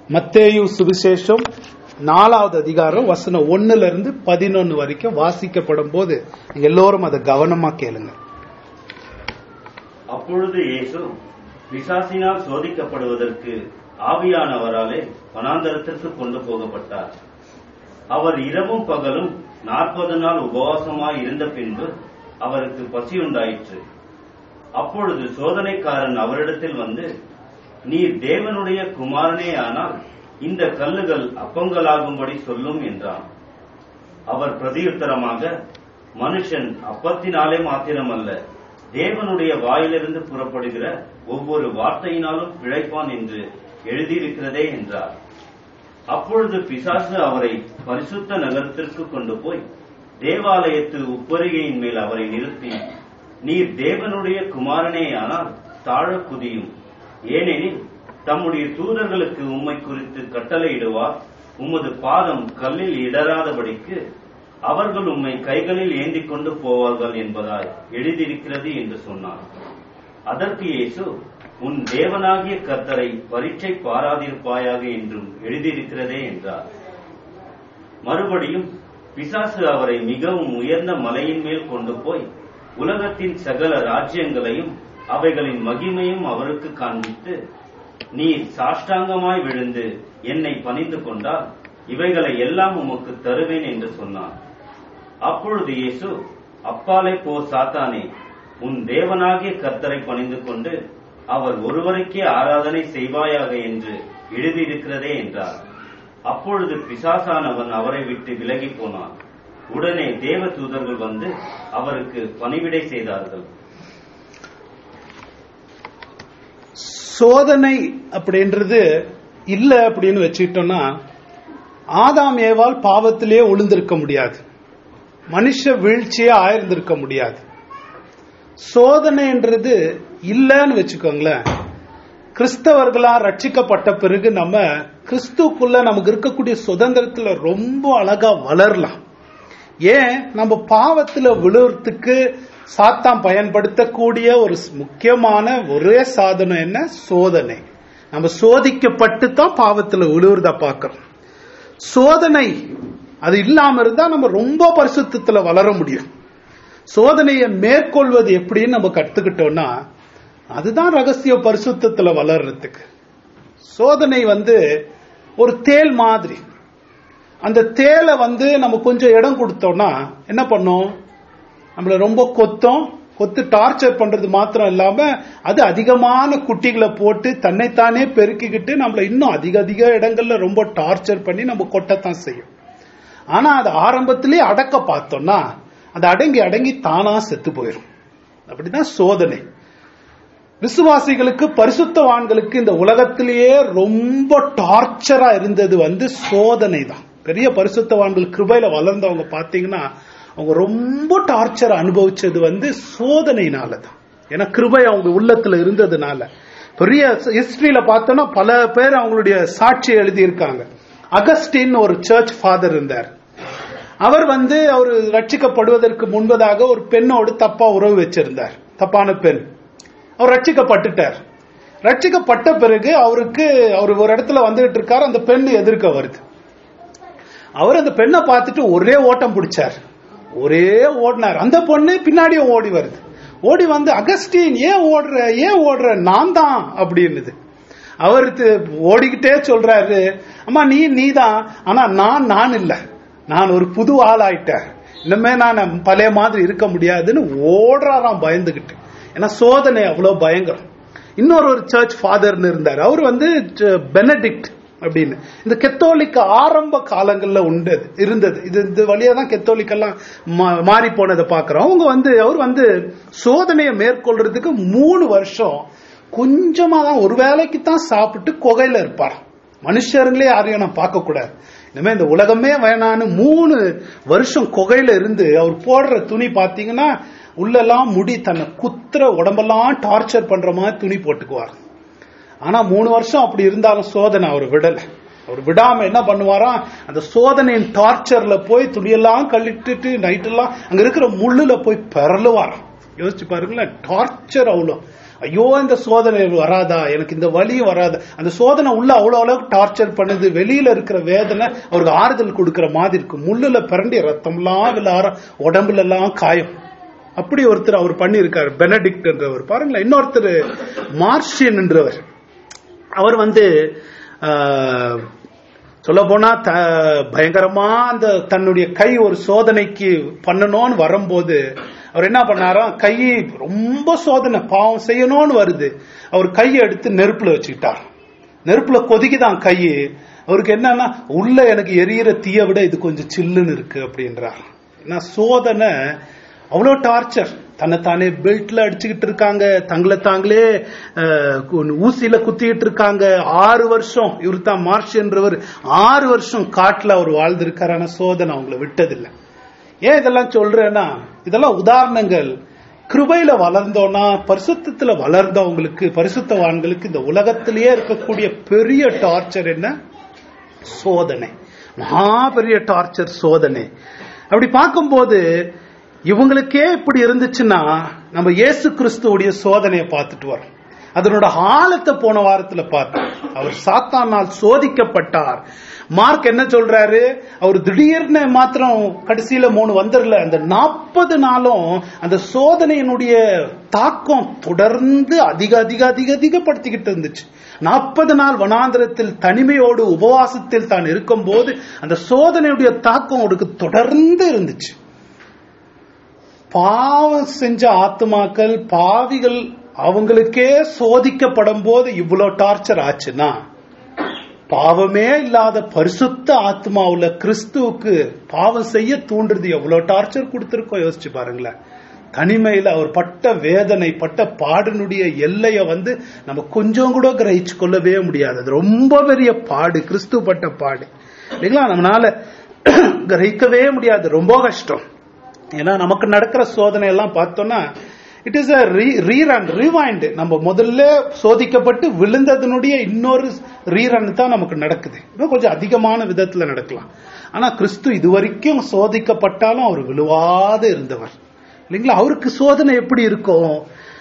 மத்தேயு சுவிசேஷம் நாலாவது அதிகாரம் வசனம் ஒண்ணுல இருந்து பதினொன்னு வரைக்கும் வாசிக்கப்படும் போது நீங்க எல்லோரும் அதை கவனமா கேளுங்க அப்பொழுது இயேசு பிசாசினால் சோதிக்கப்படுவதற்கு ஆவியானவராலே வனாந்தரத்திற்கு கொண்டு போகப்பட்டார் அவர் இரவும் பகலும் நாற்பது நாள் உபவாசமாய் இருந்த பின்பு அவருக்கு பசியுண்டாயிற்று அப்பொழுது சோதனைக்காரன் அவரிடத்தில் வந்து நீர் தேவனுடைய குமாரனே ஆனால் இந்த கல்லுகள் அப்பங்களாகும்படி சொல்லும் என்றான் அவர் பிரதியுத்தரமாக மனுஷன் அப்பத்தினாலே மாத்திரமல்ல தேவனுடைய வாயிலிருந்து புறப்படுகிற ஒவ்வொரு வார்த்தையினாலும் பிழைப்பான் என்று எழுதியிருக்கிறதே என்றார் அப்பொழுது பிசாசு அவரை பரிசுத்த நகரத்திற்கு கொண்டு போய் தேவாலயத்து உப்பரிகையின் மேல் அவரை நிறுத்தி நீர் தேவனுடைய குமாரனே ஆனால் தாழ குதியும் ஏனெனில் தம்முடைய தூதர்களுக்கு உம்மை குறித்து கட்டளையிடுவார் உமது பாதம் கல்லில் இடராதபடிக்கு அவர்கள் உம்மை கைகளில் ஏந்திக் கொண்டு போவார்கள் என்பதாய் எழுதியிருக்கிறது என்று சொன்னார் அதற்கு இயேசு உன் தேவனாகிய கர்த்தரை பரீட்சை பாராதிருப்பாயாக என்றும் எழுதியிருக்கிறதே என்றார் மறுபடியும் பிசாசு அவரை மிகவும் உயர்ந்த மலையின் மேல் கொண்டு போய் உலகத்தின் சகல ராஜ்யங்களையும் அவைகளின் மகிமையும் அவருக்கு காண்பித்து நீர் சாஷ்டாங்கமாய் விழுந்து என்னை பணிந்து கொண்டால் இவைகளை எல்லாம் உமக்கு தருவேன் என்று சொன்னார் அப்பொழுது இயேசு அப்பாலே போ சாத்தானே உன் தேவனாகிய கர்த்தரை பணிந்து கொண்டு அவர் ஒருவருக்கே ஆராதனை செய்வாயாக என்று எழுதியிருக்கிறதே என்றார் அப்பொழுது பிசாசானவன் அவரை விட்டு விலகி போனான் உடனே தேவ தூதர்கள் வந்து அவருக்கு பணிவிடை செய்தார்கள் சோதனை அப்படின்றது இல்ல அப்படின்னு வச்சுக்கிட்டோம்னா ஆதாம் ஏவால் பாவத்திலேயே விழுந்திருக்க முடியாது மனுஷ வீழ்ச்சியே ஆயிருந்திருக்க முடியாது சோதனைன்றது இல்லைன்னு வச்சுக்கோங்களேன் கிறிஸ்தவர்களா ரட்சிக்கப்பட்ட பிறகு நம்ம கிறிஸ்துக்குள்ள நமக்கு இருக்கக்கூடிய சுதந்திரத்துல ரொம்ப அழகா வளரலாம் ஏன் நம்ம பாவத்துல விழுறதுக்கு சாத்தான் பயன்படுத்தக்கூடிய ஒரு முக்கியமான ஒரே சாதனம் என்ன சோதனை நம்ம சோதிக்கப்பட்டு தான் பாவத்துல விழுவுறத பார்க்கிறோம் சோதனை அது இல்லாம இருந்தா நம்ம ரொம்ப பரிசுத்தத்துல வளர முடியும் சோதனையை மேற்கொள்வது எப்படின்னு நம்ம கத்துக்கிட்டோம்னா அதுதான் ரகசிய பரிசுத்தத்துல வளர்றதுக்கு சோதனை வந்து ஒரு தேல் மாதிரி அந்த தேலை வந்து நம்ம கொஞ்சம் இடம் கொடுத்தோம்னா என்ன பண்ணும் நம்மள ரொம்ப கொத்தம் கொத்து டார்ச்சர் பண்றது மாத்திரம் இல்லாம அது அதிகமான குட்டிகளை போட்டு தன்னைத்தானே பெருக்கிக்கிட்டு நம்மள இன்னும் அதிக அதிக இடங்கள்ல ரொம்ப டார்ச்சர் பண்ணி நம்ம கொட்டத்தான் செய்யும் ஆனா அது ஆரம்பத்திலேயே அடக்க பார்த்தோம்னா அது அடங்கி அடங்கி தானா செத்து போயிடும் அப்படிதான் சோதனை விசுவாசிகளுக்கு பரிசுத்தவான்களுக்கு இந்த உலகத்திலேயே ரொம்ப டார்ச்சரா இருந்தது வந்து சோதனை தான் பெரிய பரிசுத்தவான்கள் கிருபையில வளர்ந்தவங்க பாத்தீங்கன்னா அவங்க ரொம்ப டார்ச்சர் அனுபவிச்சது வந்து சோதனையினால தான் ஏன்னா கிருபை அவங்க உள்ளத்துல இருந்ததுனால பெரிய ஹிஸ்டரியில பார்த்தோம்னா பல பேர் அவங்களுடைய சாட்சி எழுதியிருக்காங்க அகஸ்டின் ஒரு சர்ச் ஃபாதர் இருந்தார் அவர் வந்து அவர் ரட்சிக்கப்படுவதற்கு முன்பதாக ஒரு பெண்ணோடு தப்பா உறவு வச்சிருந்தார் தப்பான பெண் அவர் ரட்சிக்கப்பட்டுட்டார் ரட்சிக்கப்பட்ட பிறகு அவருக்கு அவர் ஒரு இடத்துல வந்துகிட்டு இருக்காரு அந்த பெண் எதிர்க்க வருது அவர் அந்த பெண்ணை பார்த்துட்டு ஒரே ஓட்டம் பிடிச்சார் ஒரே ஓடினார் அந்த பொண்ணு பின்னாடியே ஓடி வருது ஓடி வந்து அகஸ்டின் ஏன் ஓடுற ஏன் ஓடுற நான் தான் அப்படின்னுது அவருக்கு ஓடிக்கிட்டே சொல்றாரு அம்மா நீ நீதான் ஆனா நான் நான் இல்ல நான் ஒரு புது ஆள் ஆயிட்டேன் இனிமே நான் பழைய மாதிரி இருக்க முடியாதுன்னு ஓடுறாராம் பயந்துகிட்டு ஏன்னா சோதனை அவ்வளவு பயங்கரம் இன்னொரு ஒரு சர்ச் ஃபாதர்னு இருந்தார் அவர் வந்து பெனடிக்ட் அப்படின்னு இந்த கெத்தோலிக்க ஆரம்ப காலங்கள்ல உண்டு இருந்தது இது இந்த வழியா தான் கெத்தோலிக்கெல்லாம் மாறி போனதை பாக்குறோம் அவங்க வந்து அவர் வந்து சோதனையை மேற்கொள்றதுக்கு மூணு வருஷம் கொஞ்சமா தான் ஒரு வேலைக்கு தான் சாப்பிட்டு குகையில இருப்பார் மனுஷருங்களே யாரையும் நான் பார்க்க கூடாது இனிமே இந்த உலகமே வேணான்னு மூணு வருஷம் குகையில இருந்து அவர் போடுற துணி பாத்தீங்கன்னா உள்ளெல்லாம் முடி தன்னை குத்துற உடம்பெல்லாம் டார்ச்சர் பண்ற மாதிரி துணி போட்டுக்குவார் ஆனா மூணு வருஷம் அப்படி இருந்தாலும் சோதனை அவர் விடல அவர் விடாம என்ன பண்ணுவாராம் அந்த சோதனையின் டார்ச்சர்ல போய் துணியெல்லாம் கழிட்டுட்டு நைட்டெல்லாம் அங்க இருக்கிற முள்ளுல போய் பெறலுவாராம் யோசிச்சு பாருங்களேன் டார்ச்சர் அவ்வளோ ஐயோ இந்த சோதனை வராதா எனக்கு இந்த வலி வராதா அந்த சோதனை உள்ள அவ்வளவு அளவுக்கு டார்ச்சர் பண்ணுது வெளியில இருக்கிற வேதனை அவருக்கு ஆறுதல் கொடுக்கிற மாதிரி இருக்கு முள்ளுல பிறண்டி ரத்தம்லாம் விழார உடம்புல எல்லாம் காயம் அப்படி ஒருத்தர் அவர் பண்ணியிருக்காரு பெனடிக்ட் என்றவர் பாருங்களேன் இன்னொருத்தர் மார்ஷியன் என்றவர் அவர் வந்து சொல்ல போனா பயங்கரமா அந்த தன்னுடைய கை ஒரு சோதனைக்கு பண்ணணும்னு வரும்போது அவர் என்ன பண்ணாராம் கை ரொம்ப சோதனை பாவம் செய்யணும்னு வருது அவர் கையை எடுத்து நெருப்புல வச்சுக்கிட்டார் நெருப்புல கொதிக்குதான் கை அவருக்கு என்னன்னா உள்ள எனக்கு எரியிற தீய விட இது கொஞ்சம் சில்லுன்னு இருக்கு அப்படின்றார் ஏன்னா சோதனை அவ்வளோ டார்ச்சர் தன்னைத்தானே பெல்ட்ல அடிச்சுக்கிட்டு இருக்காங்க தங்களை தாங்களே ஊசியில குத்திக்கிட்டு இருக்காங்க ஆறு வருஷம் இவர் தான் மார்ச் என்றவர் ஆறு வருஷம் காட்டுல அவர் வாழ்ந்திருக்காரு ஆனா சோதனை அவங்கள விட்டதில்லை ஏன் இதெல்லாம் சொல்றேன்னா இதெல்லாம் உதாரணங்கள் கிருபையில வளர்ந்தோம்னா பரிசுத்தத்துல வளர்ந்தவங்களுக்கு பரிசுத்தவான்களுக்கு இந்த உலகத்திலேயே இருக்கக்கூடிய பெரிய டார்ச்சர் என்ன சோதனை மகா பெரிய டார்ச்சர் சோதனை அப்படி பார்க்கும்போது இவங்களுக்கே இப்படி இருந்துச்சுன்னா நம்ம இயேசு கிறிஸ்துவோடைய சோதனையை பார்த்துட்டு வரோம் அதனோட ஆழத்தை போன வாரத்துல பார்த்தோம் அவர் சாத்தானால் சோதிக்கப்பட்டார் மார்க் என்ன சொல்றாரு அவர் திடீர்னு மாத்திரம் கடைசியில மூணு வந்துடல அந்த நாற்பது நாளும் அந்த சோதனையினுடைய தாக்கம் தொடர்ந்து அதிக அதிக அதிக அதிகப்படுத்திக்கிட்டு இருந்துச்சு நாற்பது நாள் வனாந்திரத்தில் தனிமையோடு உபவாசத்தில் தான் இருக்கும் போது அந்த சோதனையுடைய தாக்கம் அவருக்கு தொடர்ந்து இருந்துச்சு பாவம் செஞ்ச ஆத்மாக்கள் பாவிகள் அவங்களுக்கே சோதிக்கப்படும் போது இவ்வளவு டார்ச்சர் ஆச்சுன்னா பாவமே இல்லாத பரிசுத்த ஆத்மாவுல கிறிஸ்துவுக்கு பாவம் செய்ய தூண்டுறது எவ்வளவு டார்ச்சர் கொடுத்திருக்கோம் யோசிச்சு பாருங்களேன் தனிமையில அவர் பட்ட வேதனை பட்ட பாடனுடைய எல்லைய வந்து நம்ம கொஞ்சம் கூட கிரகிச்சு கொள்ளவே முடியாது அது ரொம்ப பெரிய பாடு கிறிஸ்து பட்ட பாடு இல்லைங்களா நம்மளால கிரகிக்கவே முடியாது ரொம்ப கஷ்டம் ஏன்னா நமக்கு நடக்கிற சோதனை எல்லாம் பார்த்தோம்னா it is a rerun rewind நம்ம முதல்ல சோதிக்கப்பட்டு விழுந்ததனுடைய இன்னொரு ரீரன் தான் நமக்கு நடக்குது இன்னும் கொஞ்சம் அதிகமான விதத்துல நடக்கலாம் ஆனா கிறிஸ்து இதுவரைக்கும் சோதிக்கப்பட்டாலும் அவர் விழுவாத இருந்தவர் இல்லைங்களா அவருக்கு சோதனை எப்படி இருக்கும்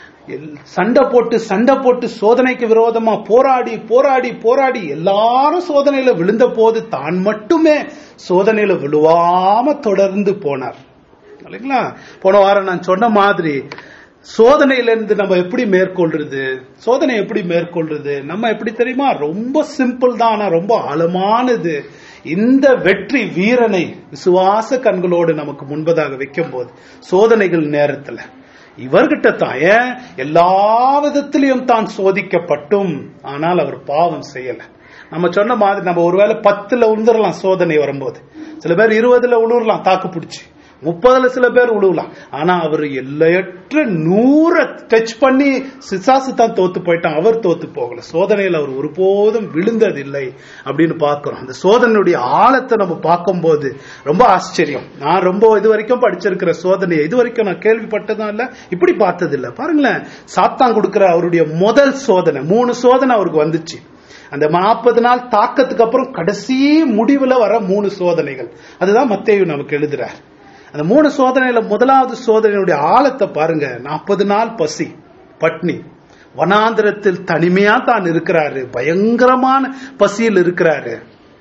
சண்டை போட்டு சண்டை போட்டு சோதனைக்கு விரோதமா போராடி போராடி போராடி எல்லாரும் சோதனையில விழுந்த போது தான் மட்டுமே சோதனையில விழுவாம தொடர்ந்து போனார் இல்லைங்களா போன வாரம் நான் சொன்ன மாதிரி சோதனையிலிருந்து நம்ம எப்படி மேற்கொள்றது சோதனை எப்படி மேற்கொள்றது நம்ம எப்படி தெரியுமா ரொம்ப சிம்பிள் தான் ஆனா ரொம்ப ஆழமானது இந்த வெற்றி வீரனை விசுவாச கண்களோடு நமக்கு முன்பதாக வைக்கும் போது சோதனைகள் நேரத்துல இவர்கிட்ட தான் ஏன் எல்லா விதத்திலையும் தான் சோதிக்கப்பட்டும் ஆனால் அவர் பாவம் செய்யல நம்ம சொன்ன மாதிரி நம்ம ஒருவேளை பத்துல உழுந்துடலாம் சோதனை வரும்போது சில பேர் இருபதுல உழுறலாம் தாக்கு பிடிச்சி முப்பதுல சில பேர் உழுவலாம் ஆனா அவர் எல்லையற்ற நூற டச் பண்ணி சிசாசு தான் தோத்து போயிட்டான் அவர் தோத்து போகல சோதனையில் அவர் ஒருபோதும் விழுந்ததில்லை அப்படின்னு பார்க்கிறோம் அந்த சோதனையுடைய ஆழத்தை நம்ம பார்க்கும்போது ரொம்ப ஆச்சரியம் நான் ரொம்ப இது வரைக்கும் படிச்சிருக்கிற சோதனையை இது வரைக்கும் நான் கேள்விப்பட்டதும் இல்ல இப்படி பார்த்தது இல்ல பாருங்களேன் சாத்தான் கொடுக்கிற அவருடைய முதல் சோதனை மூணு சோதனை அவருக்கு வந்துச்சு அந்த நாற்பது நாள் தாக்கத்துக்கு அப்புறம் கடைசி முடிவுல வர மூணு சோதனைகள் அதுதான் மத்தேயு நமக்கு எழுதுறார் அந்த மூணு சோதனையில முதலாவது சோதனையுடைய ஆழத்தை பாருங்க நாற்பது நாள் பசி பட்னி வனாந்திரத்தில் தனிமையா தான் இருக்கிறாரு பயங்கரமான பசியில் இருக்கிறாரு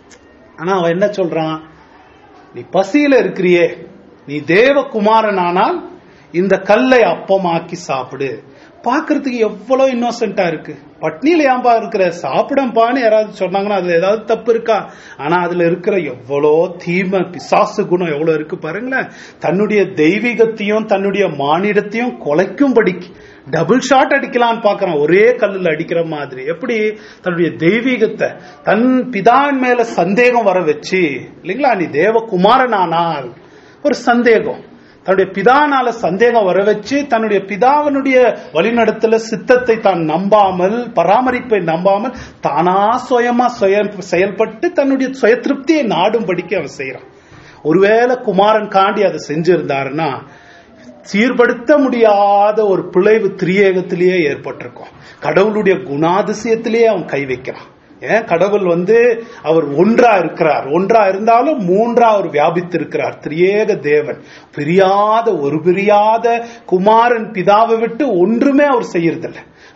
ஆனா அவன் என்ன சொல்றான் நீ பசியில இருக்கிறியே நீ தேவகுமாரன் ஆனால் இந்த கல்லை அப்பமாக்கி சாப்பிடு பாக்குறதுக்கு எவ்வளவு இன்னோசென்டா இருக்கு பட்னியில ஏன்பா இருக்கிற சாப்பிடம்பான்னு யாராவது சொன்னாங்கன்னா அதுல ஏதாவது தப்பு இருக்கா ஆனா அதுல இருக்கிற எவ்வளோ தீமை பிசாசு குணம் எவ்வளவு இருக்கு பாருங்களேன் தன்னுடைய தெய்வீகத்தையும் தன்னுடைய மானிடத்தையும் குலைக்கும்படிக்கு டபுள் ஷாட் அடிக்கலாம்னு பாக்குறான் ஒரே கல்லுல அடிக்கிற மாதிரி எப்படி தன்னுடைய தெய்வீகத்தை தன் பிதான் மேல சந்தேகம் வர வச்சு இல்லைங்களா நீ தேவகுமாரன் ஆனால் ஒரு சந்தேகம் தன்னுடைய பிதானால சந்தேகம் வர வச்சு தன்னுடைய பிதாவினுடைய வழிநடத்தல சித்தத்தை தான் நம்பாமல் பராமரிப்பை நம்பாமல் தானா சுயமா சுய செயல்பட்டு தன்னுடைய சுய திருப்தியை நாடும்படிக்கு அவன் செய்யறான் ஒருவேளை குமாரன் காண்டி அதை செஞ்சிருந்தாருன்னா சீர்படுத்த முடியாத ஒரு பிழைவு திரியேகத்திலேயே ஏற்பட்டிருக்கும் கடவுளுடைய குணாதிசயத்திலேயே அவன் கை வைக்கிறான் ஏன் கடவுள் வந்து அவர் ஒன்றா இருக்கிறார் ஒன்றா இருந்தாலும் மூன்றா அவர் வியாபித்து இருக்கிறார் திரியேக தேவன் பிரியாத ஒரு பிரியாத குமாரன் பிதாவை விட்டு ஒன்றுமே அவர் செய்யறதில்ல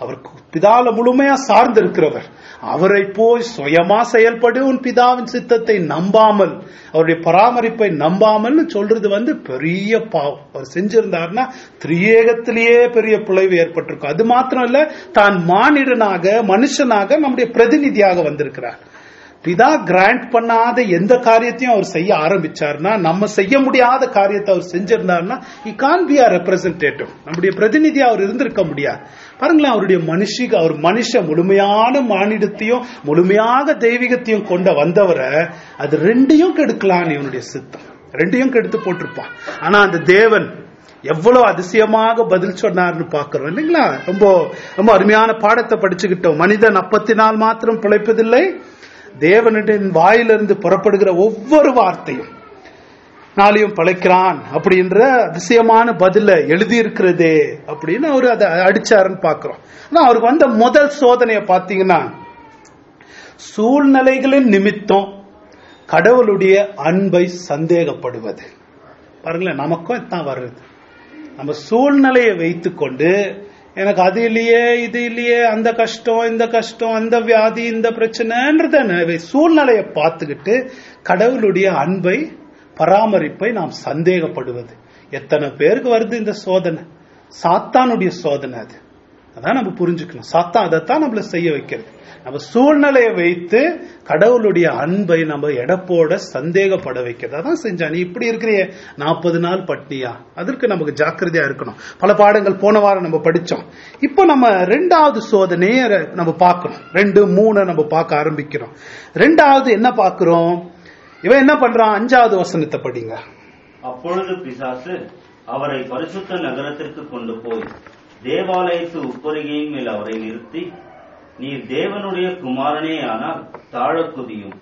அவர் பிதால முழுமையா சார்ந்து இருக்கிறவர் அவரை போய் சுயமா செயல்படு உன் பிதாவின் சித்தத்தை நம்பாமல் அவருடைய பராமரிப்பை நம்பாமல்னு சொல்றது வந்து பெரிய பாவம் அவர் செஞ்சிருந்தாருன்னா திரியேகத்திலேயே பெரிய பிழைவு ஏற்பட்டிருக்கும் அது மாத்திரம் இல்ல தான் மானிடனாக மனுஷனாக நம்முடைய பிரதிநிதியாக வந்திருக்கிறார் பிதா கிராண்ட் பண்ணாத எந்த காரியத்தையும் அவர் செய்ய ஆரம்பிச்சார்னா நம்ம செய்ய முடியாத காரியத்தை அவர் செஞ்சிருந்தாருன்னா he can be a representative நம்முடைய பிரதிநிதியா அவர் இருந்திருக்க முடியாது பாருங்களேன் அவருடைய மனுஷிக அவர் மனுஷ முழுமையான மானிடத்தையும் முழுமையாக தெய்வீகத்தையும் கொண்ட வந்தவரை அது ரெண்டையும் கெடுக்கலாம் இவனுடைய சித்தம் ரெண்டையும் கெடுத்து போட்டிருப்பான் ஆனா அந்த தேவன் எவ்வளவு அதிசயமாக பதில் சொன்னார்னு பாக்குறோம் இல்லைங்களா ரொம்ப ரொம்ப அருமையான பாடத்தை படிச்சுக்கிட்டோம் மனிதன் அப்பத்தினால் மாத்திரம் பிழைப்பதில்லை தேவனின் வாயிலிருந்து புறப்படுகிற ஒவ்வொரு வார்த்தையும் நாளையும் பழைக்கிறான் அப்படின்ற அதிசயமான பதில எழுதியிருக்கிறதே அப்படின்னு அவர் அதை அடிச்சாருன்னு பாக்குறோம் ஆனா அவருக்கு வந்த முதல் சோதனையை பார்த்தீங்கன்னா சூழ்நிலைகளின் நிமித்தம் கடவுளுடைய அன்பை சந்தேகப்படுவது பாருங்களேன் நமக்கும் இதுதான் வருது நம்ம சூழ்நிலையை வைத்துக்கொண்டு எனக்கு அது இல்லையே இது இல்லையே அந்த கஷ்டம் இந்த கஷ்டம் அந்த வியாதி இந்த பிரச்சனைன்றத சூழ்நிலையை பார்த்துக்கிட்டு கடவுளுடைய அன்பை பராமரிப்பை நாம் சந்தேகப்படுவது எத்தனை பேருக்கு வருது இந்த சோதனை சாத்தானுடைய சோதனை அது அதான் நம்ம புரிஞ்சுக்கணும் சாத்தான் அதைத்தான் நம்மள செய்ய வைக்கிறது நம்ம சூழ்நிலையை வைத்து கடவுளுடைய அன்பை நம்ம எடப்போட சந்தேகப்பட வைக்கிறது அதான் செஞ்சா நீ இப்படி இருக்கிறிய நாற்பது நாள் பட்னியா அதற்கு நமக்கு ஜாக்கிரதையா இருக்கணும் பல பாடங்கள் போன வாரம் நம்ம படிச்சோம் இப்போ நம்ம ரெண்டாவது சோதனையை நம்ம பார்க்கணும் ரெண்டு மூணு நம்ம பார்க்க ஆரம்பிக்கிறோம் ரெண்டாவது என்ன பார்க்கிறோம் இவன் என்ன பண்றான் அஞ்சாவது வசனத்தை படிங்க அப்பொழுது பிசாசு அவரை பரிசுத்த நகரத்திற்கு கொண்டு போய் தேவாலயத்து உப்பரிகையின் மேல் அவரை நிறுத்தி நீர் தேவனுடைய குமாரனே ஆனால் தாழக் குதியும்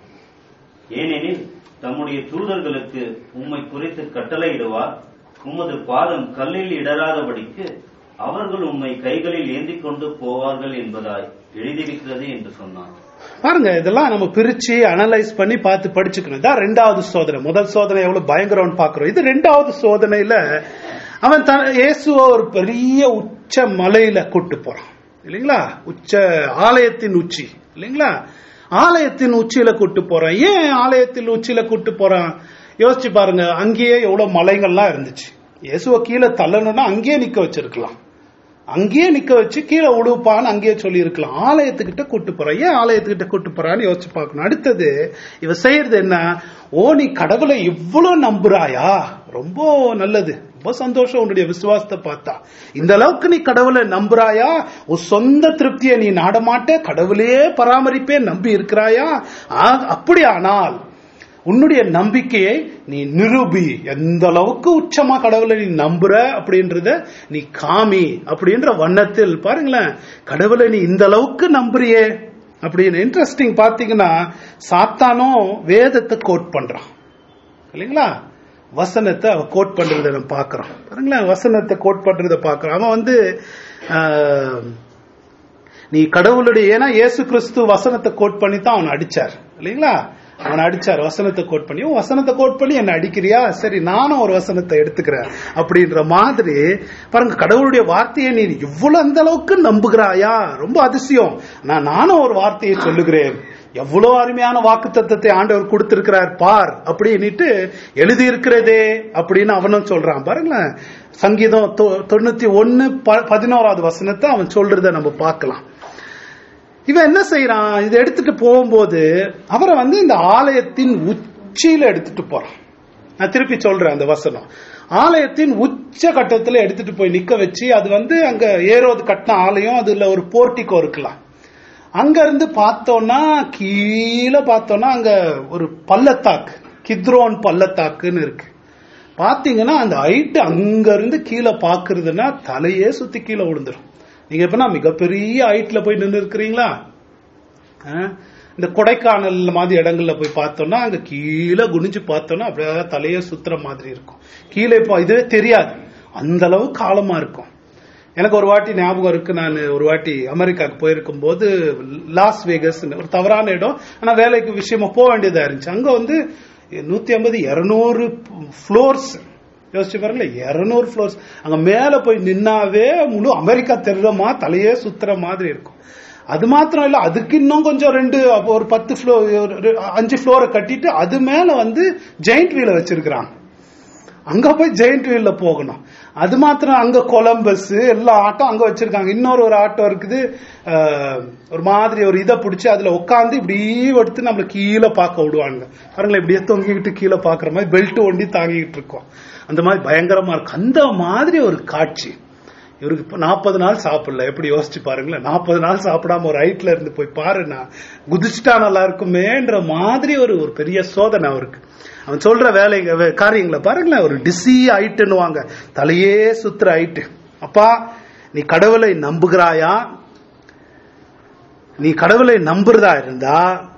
ஏனெனில் தம்முடைய தூதர்களுக்கு உம்மை குறித்து கட்டளையிடுவார் உமது பாதம் கல்லில் இடராதபடிக்கு அவர்கள் உம்மை கைகளில் ஏந்திக் கொண்டு போவார்கள் என்பதாய் எழுதியிருக்கிறது என்று சொன்னான் பாருங்க இதெல்லாம் நம்ம பிரிச்சு அனலைஸ் பண்ணி பார்த்து படிச்சுக்கணும் இதான் ரெண்டாவது சோதனை முதல் சோதனை எவ்வளவு பயங்கரம்னு பாக்குறோம் இது ரெண்டாவது சோதனையில அவன் த இயேசுவ ஒரு பெரிய உச்ச மலையில கூட்டு போறான் இல்லைங்களா உச்ச ஆலயத்தின் உச்சி இல்லைங்களா ஆலயத்தின் உச்சியில கூட்டு போறான் ஏன் ஆலயத்தின் உச்சியில கூட்டு போறான் யோசிச்சு பாருங்க அங்கேயே எவ்வளவு மலைகள்லாம் இருந்துச்சு இயேசுவ கீழே தள்ளணும்னா அங்கேயே நிக்க வச்சிருக்கலாம் அங்கேயே நிக்க வச்சு கீழே உழுப்பான்னு அங்கேயே சொல்லி இருக்கலாம் ஆலயத்துக்கிட்ட கூட்டு போறான் ஏன் ஆலயத்துக்கிட்ட கூட்டு போறான்னு யோசிச்சு பார்க்கணும் அடுத்தது இவ செய்யறது என்ன ஓ நீ கடவுளை இவ்வளவு நம்புறாயா ரொம்ப நல்லது ரொம்ப சந்தோஷம் உன்னுடைய விசுவாசத்தை பார்த்தா இந்த அளவுக்கு நீ கடவுளை நம்புறாயா உன் சொந்த திருப்தியை நீ நாடமாட்ட கடவுளே பராமரிப்பே நம்பி இருக்கிறாயா அப்படி ஆனால் உன்னுடைய நம்பிக்கையை நீ நிரூபி எந்த அளவுக்கு உச்சமா கடவுளை நீ நம்புற அப்படின்றத நீ காமி அப்படின்ற வண்ணத்தில் பாருங்களேன் கடவுளை நீ இந்த அளவுக்கு நம்புறியே அப்படின்னு இன்ட்ரெஸ்டிங் பாத்தீங்கன்னா சாத்தானும் வேதத்தை கோட் பண்றான் இல்லைங்களா வசனத்தை அவ கோட் பண்றத நம்ம பாக்குறோம் பாருங்களேன் வசனத்தை கோட் பண்றத பாக்குறோம் அவன் வந்து நீ கடவுளுடைய ஏன்னா இயேசு கிறிஸ்து வசனத்தை கோட் பண்ணி தான் அவன் அடிச்சார் இல்லைங்களா அவன் அடிச்சார் வசனத்தை கோட் பண்ணி வசனத்தை கோட் பண்ணி என்ன அடிக்கிறியா சரி நானும் ஒரு வசனத்தை எடுத்துக்கிறேன் அப்படின்ற மாதிரி பாருங்க கடவுளுடைய வார்த்தையை நீ இவ்வளவு அந்த அளவுக்கு நம்புகிறாயா ரொம்ப அதிசயம் நான் நானும் ஒரு வார்த்தையை சொல்லுகிறேன் எவ்வளவு அருமையான வாக்கு தத்துவத்தை ஆண்டவர் கொடுத்திருக்கிறார் பார் அப்படின்னுட்டு எழுதி இருக்கிறதே அப்படின்னு அவனும் சொல்றான் பாருங்களேன் சங்கீதம் தொண்ணூத்தி ஒன்னு பதினோராவது வசனத்தை அவன் சொல்றத நம்ம பார்க்கலாம் இவன் என்ன செய்யறான் இதை எடுத்துட்டு போகும்போது அவரை வந்து இந்த ஆலயத்தின் உச்சியில எடுத்துட்டு போறான் நான் திருப்பி சொல்றேன் அந்த வசனம் ஆலயத்தின் உச்ச கட்டத்துல எடுத்துட்டு போய் நிக்க வச்சு அது வந்து அங்க ஏரோது கட்டின ஆலயம் அதுல ஒரு போர்ட்டிகோ இருக்கலாம் அங்க இருந்து பார்த்தோம்னா கீழே பார்த்தோம்னா அங்க ஒரு பள்ளத்தாக்கு கித்ரோன் பள்ளத்தாக்குன்னு இருக்கு பாத்தீங்கன்னா அந்த ஹைட் அங்க இருந்து கீழே பாக்குறதுன்னா தலையே சுத்தி கீழே விழுந்துடும் நீங்க எப்பனா மிகப்பெரிய ஹைட்ல போய் நின்று இருக்கிறீங்களா இந்த கொடைக்கானல் மாதிரி இடங்கள்ல போய் பார்த்தோம்னா அங்க கீழே குனிஞ்சு பார்த்தோம்னா அப்படியே தலைய சுத்துற மாதிரி இருக்கும் கீழே இப்போ இதுவே தெரியாது அந்த அளவு காலமா இருக்கும் எனக்கு ஒரு வாட்டி ஞாபகம் இருக்கு நான் ஒரு வாட்டி அமெரிக்காவுக்கு போயிருக்கும் போது லாஸ் வேகஸ் ஒரு தவறான இடம் ஆனா வேலைக்கு விஷயமா போக வேண்டியதா இருந்துச்சு அங்க வந்து நூத்தி ஐம்பது இருநூறு ஃப்ளோர்ஸ் யோசிச்சு பாருங்களேன் இருநூறு ஃப்ளோர்ஸ் அங்க மேல போய் நின்னாவே முழு அமெரிக்கா தெருமா தலையே சுத்துற மாதிரி இருக்கும் அது மாத்திரம் இல்ல அதுக்கு இன்னும் கொஞ்சம் ரெண்டு அப்போ ஒரு பத்து ஃப்ளோர் அஞ்சு ஃப்ளோரை கட்டிட்டு அது மேல வந்து ஜெயிண்ட் வீல வச்சிருக்கிறாங்க அங்க போய் ஜெயிண்ட் வீல்ல போகணும் அது மாத்திரம் அங்க கொலம்பஸ் எல்லா ஆட்டம் அங்க வச்சிருக்காங்க இன்னொரு ஒரு ஆட்டோ இருக்குது அஹ், ஒரு மாதிரி ஒரு இதை பிடிச்சி அதுல உட்காந்து இப்படி எடுத்து நம்மள கீழே பார்க்க விடுவாங்க பாருங்களேன் இப்படியே தொங்கிக்கிட்டு கீழே பாக்குற மாதிரி பெல்ட் ஒண்டி தாங்கிக்கிட்டு இருக்கோம் அந்த மாதிரி பயங்கரமா இருக்கும் அந்த மாதிரி ஒரு காட்சி இவருக்கு இப்ப நாற்பது நாள் சாப்பிடல எப்படி யோசிச்சு பாருங்களேன் நாற்பது நாள் சாப்பிடாம ஒரு ஹைட்ல இருந்து போய் பாருன்னா குதிச்சுட்டா நல்லா இருக்குமேன்ற மாதிரி ஒரு ஒரு பெரிய சோதனை அவருக்கு அவன் சொல்ற வேலைங்க வே- காரியங்களை பாருங்களேன் ஒரு டிசி ஆயிட்டுன்னுவாங்க தலையே சுத்துற ஆயிட்டு அப்பா நீ கடவுளை நம்புகிறாயா நீ கடவுளை நம்புறதா இருந்தா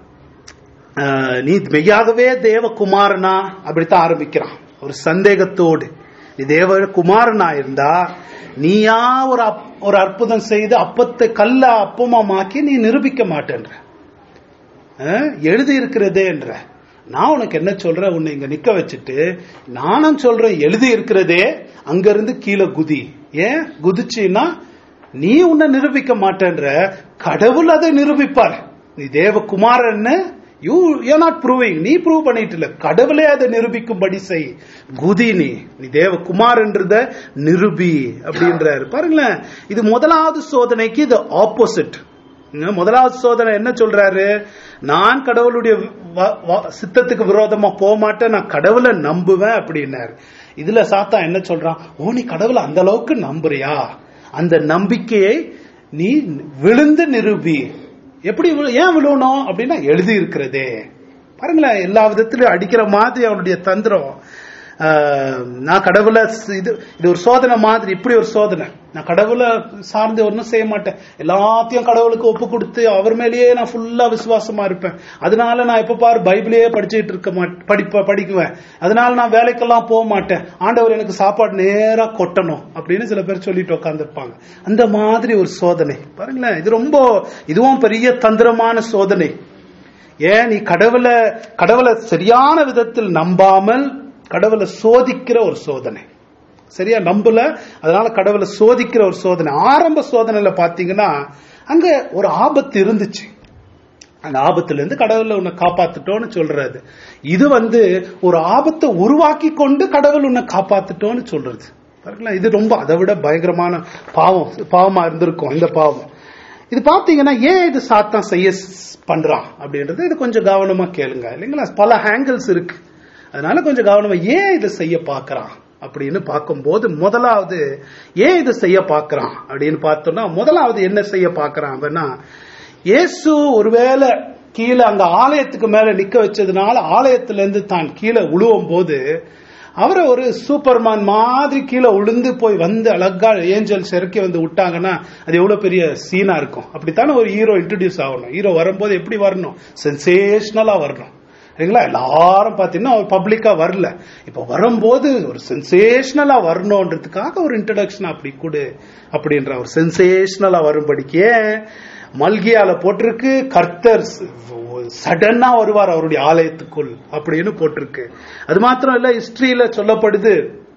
ஆஹ், நீ மெய்யாகவே தேவகுமாரனா அப்படித்தான் ஆரம்பிக்கிறான் ஒரு சந்தேகத்தோடு நீ தேவ குமாரனா இருந்தா நீயா ஒரு அப்- ஒரு அற்புதம் செய்து அப்பத்தை கல்ல அப்பமாக்கி நீ நிரூபிக்க மாட்டேன்ற அஹ், எழுதி இருக்கிறதே என்ற நான் உனக்கு என்ன சொல்றேன் உன்னை இங்க நிக்க வச்சுட்டு நானும் சொல்றேன் எழுதி இருக்கிறதே அங்கிருந்து கீழே குதி ஏன் குதிச்சின்னா நீ உன்னை நிரூபிக்க மாட்டேன்ற கடவுள் அதை நிரூபிப்பார் நீ தேவகுமாரன்னு யூ யூ நாட் ப்ரூவிங் நீ ப்ரூவ் பண்ணிட்டு இல்ல கடவுளே அதை நிரூபிக்கும்படி செய் குதி நீ நீ தேவகுமார்ன்றத நிரூபி அப்படின்றாரு பாருங்களேன் இது முதலாவது சோதனைக்கு இது ஆப்போசிட் முதலாவது சோதனை என்ன சொல்றாரு நான் கடவுளுடைய வ- வ- சித்தத்துக்கு விரோதமா போக மாட்டேன் நான் கடவுளை நம்புவேன் அப்படின்னாரு இதுல சாத்தா என்ன சொல்றான் ஓ நீ கடவுளை அந்த அளவுக்கு நம்புறியா அந்த நம்பிக்கையை நீ விழுந்து நிரூபி எப்படி விழு- ஏன் விழுவணும் அப்படின்னா எழுதி இருக்கிறதே பாருங்களேன் எல்லா விதத்திலும் அடிக்கிற மாதிரி அவனுடைய தந்திரம் ஆஹ், நான் கடவுளை ஸ்- இது இது ஒரு சோதனை மாதிரி இப்படி ஒரு சோதனை நான் கடவுளை சார்ந்து ஒன்றும் செய்ய மாட்டேன் எல்லாத்தையும் கடவுளுக்கு ஒப்பு கொடுத்து அவர் மேலேயே நான் ஃபுல்லா விசுவாசமா இருப்பேன் அதனால நான் எப்ப பாரு பைபிளையே படிச்சுட்டு இருக்க மாட்டேன் படிப்ப படிக்குவேன் அதனால நான் வேலைக்கெல்லாம் போக மாட்டேன் ஆண்டவர் எனக்கு சாப்பாடு நேரா கொட்டணும் அப்படின்னு சில பேர் சொல்லிட்டு உட்காந்துருப்பாங்க அந்த மாதிரி ஒரு சோதனை பாருங்களேன் இது ரொம்ப இதுவும் பெரிய தந்திரமான சோதனை ஏன் நீ கடவுளை கடவுளை சரியான விதத்தில் நம்பாமல் கடவுளை சோதிக்கிற ஒரு சோதனை சரியா நம்பல அதனால கடவுளை சோதிக்கிற ஒரு சோதனை ஆரம்ப சோதனையில பாத்தீங்கன்னா அங்க ஒரு ஆபத்து இருந்துச்சு அந்த ஆபத்துல இருந்து கடவுளை உன்னை காப்பாத்துட்டோன்னு சொல்றது இது வந்து ஒரு ஆபத்தை உருவாக்கி கொண்டு கடவுள் உன்னை காப்பாத்துட்டோன்னு சொல்றது பாருங்களேன் இது ரொம்ப அதை விட பயங்கரமான பாவம் பாவமா இருந்திருக்கும் இந்த பாவம் இது பாத்தீங்கன்னா ஏன் இது சாத்தான் செய்ய ஸ்- பண்றான் அப்படின்றது இது கொஞ்சம் கவனமா கேளுங்க இல்லைங்களா பல ஹேங்கிள்ஸ் இருக்கு அதனால கொஞ்சம் கவனமா ஏன் இதை செய்ய பார்க்கறான் அப்படின்னு பார்க்கும்போது முதலாவது ஏன் இதை செய்ய பார்க்கறான் அப்படின்னு பார்த்தோம்னா முதலாவது என்ன செய்ய பார்க்கறான் அப்படின்னா இயேசு ஒருவேளை கீழே அங்க ஆலயத்துக்கு மேல நிக்க வச்சதுனால ஆலயத்துல இருந்து தான் கீழே உழுவும் போது அவரை ஒரு சூப்பர்மேன் மாதிரி கீழே உளுந்து போய் வந்து அழகா ஏஞ்சல்ஸ் இறக்கி வந்து விட்டாங்கன்னா அது எவ்வளவு பெரிய சீனா இருக்கும் அப்படித்தானே ஒரு ஹீரோ இன்ட்ரடியூஸ் ஆகணும் ஹீரோ வரும்போது எப்படி வரணும் சென்சேஷனலா வரணும் சரிங்களா எல்லாரும் பாத்தீங்கன்னா அவர் பப்ளிக்கா வரல இப்ப வரும்போது ஒரு சென்சேஷனலா வரணும்ன்றதுக்காக ஒரு இன்ட்ரடக்ஷன் அப்படி கொடு அப்படின்ற ஒரு சென்சேஷனலா வரும்படிக்கே மல்கியால போட்டிருக்கு கர்த்தர் சடனா வருவார் அவருடைய ஆலயத்துக்குள் அப்படின்னு போட்டிருக்கு அது மாத்திரம் இல்ல ஹிஸ்டரியில சொல்லப்படுது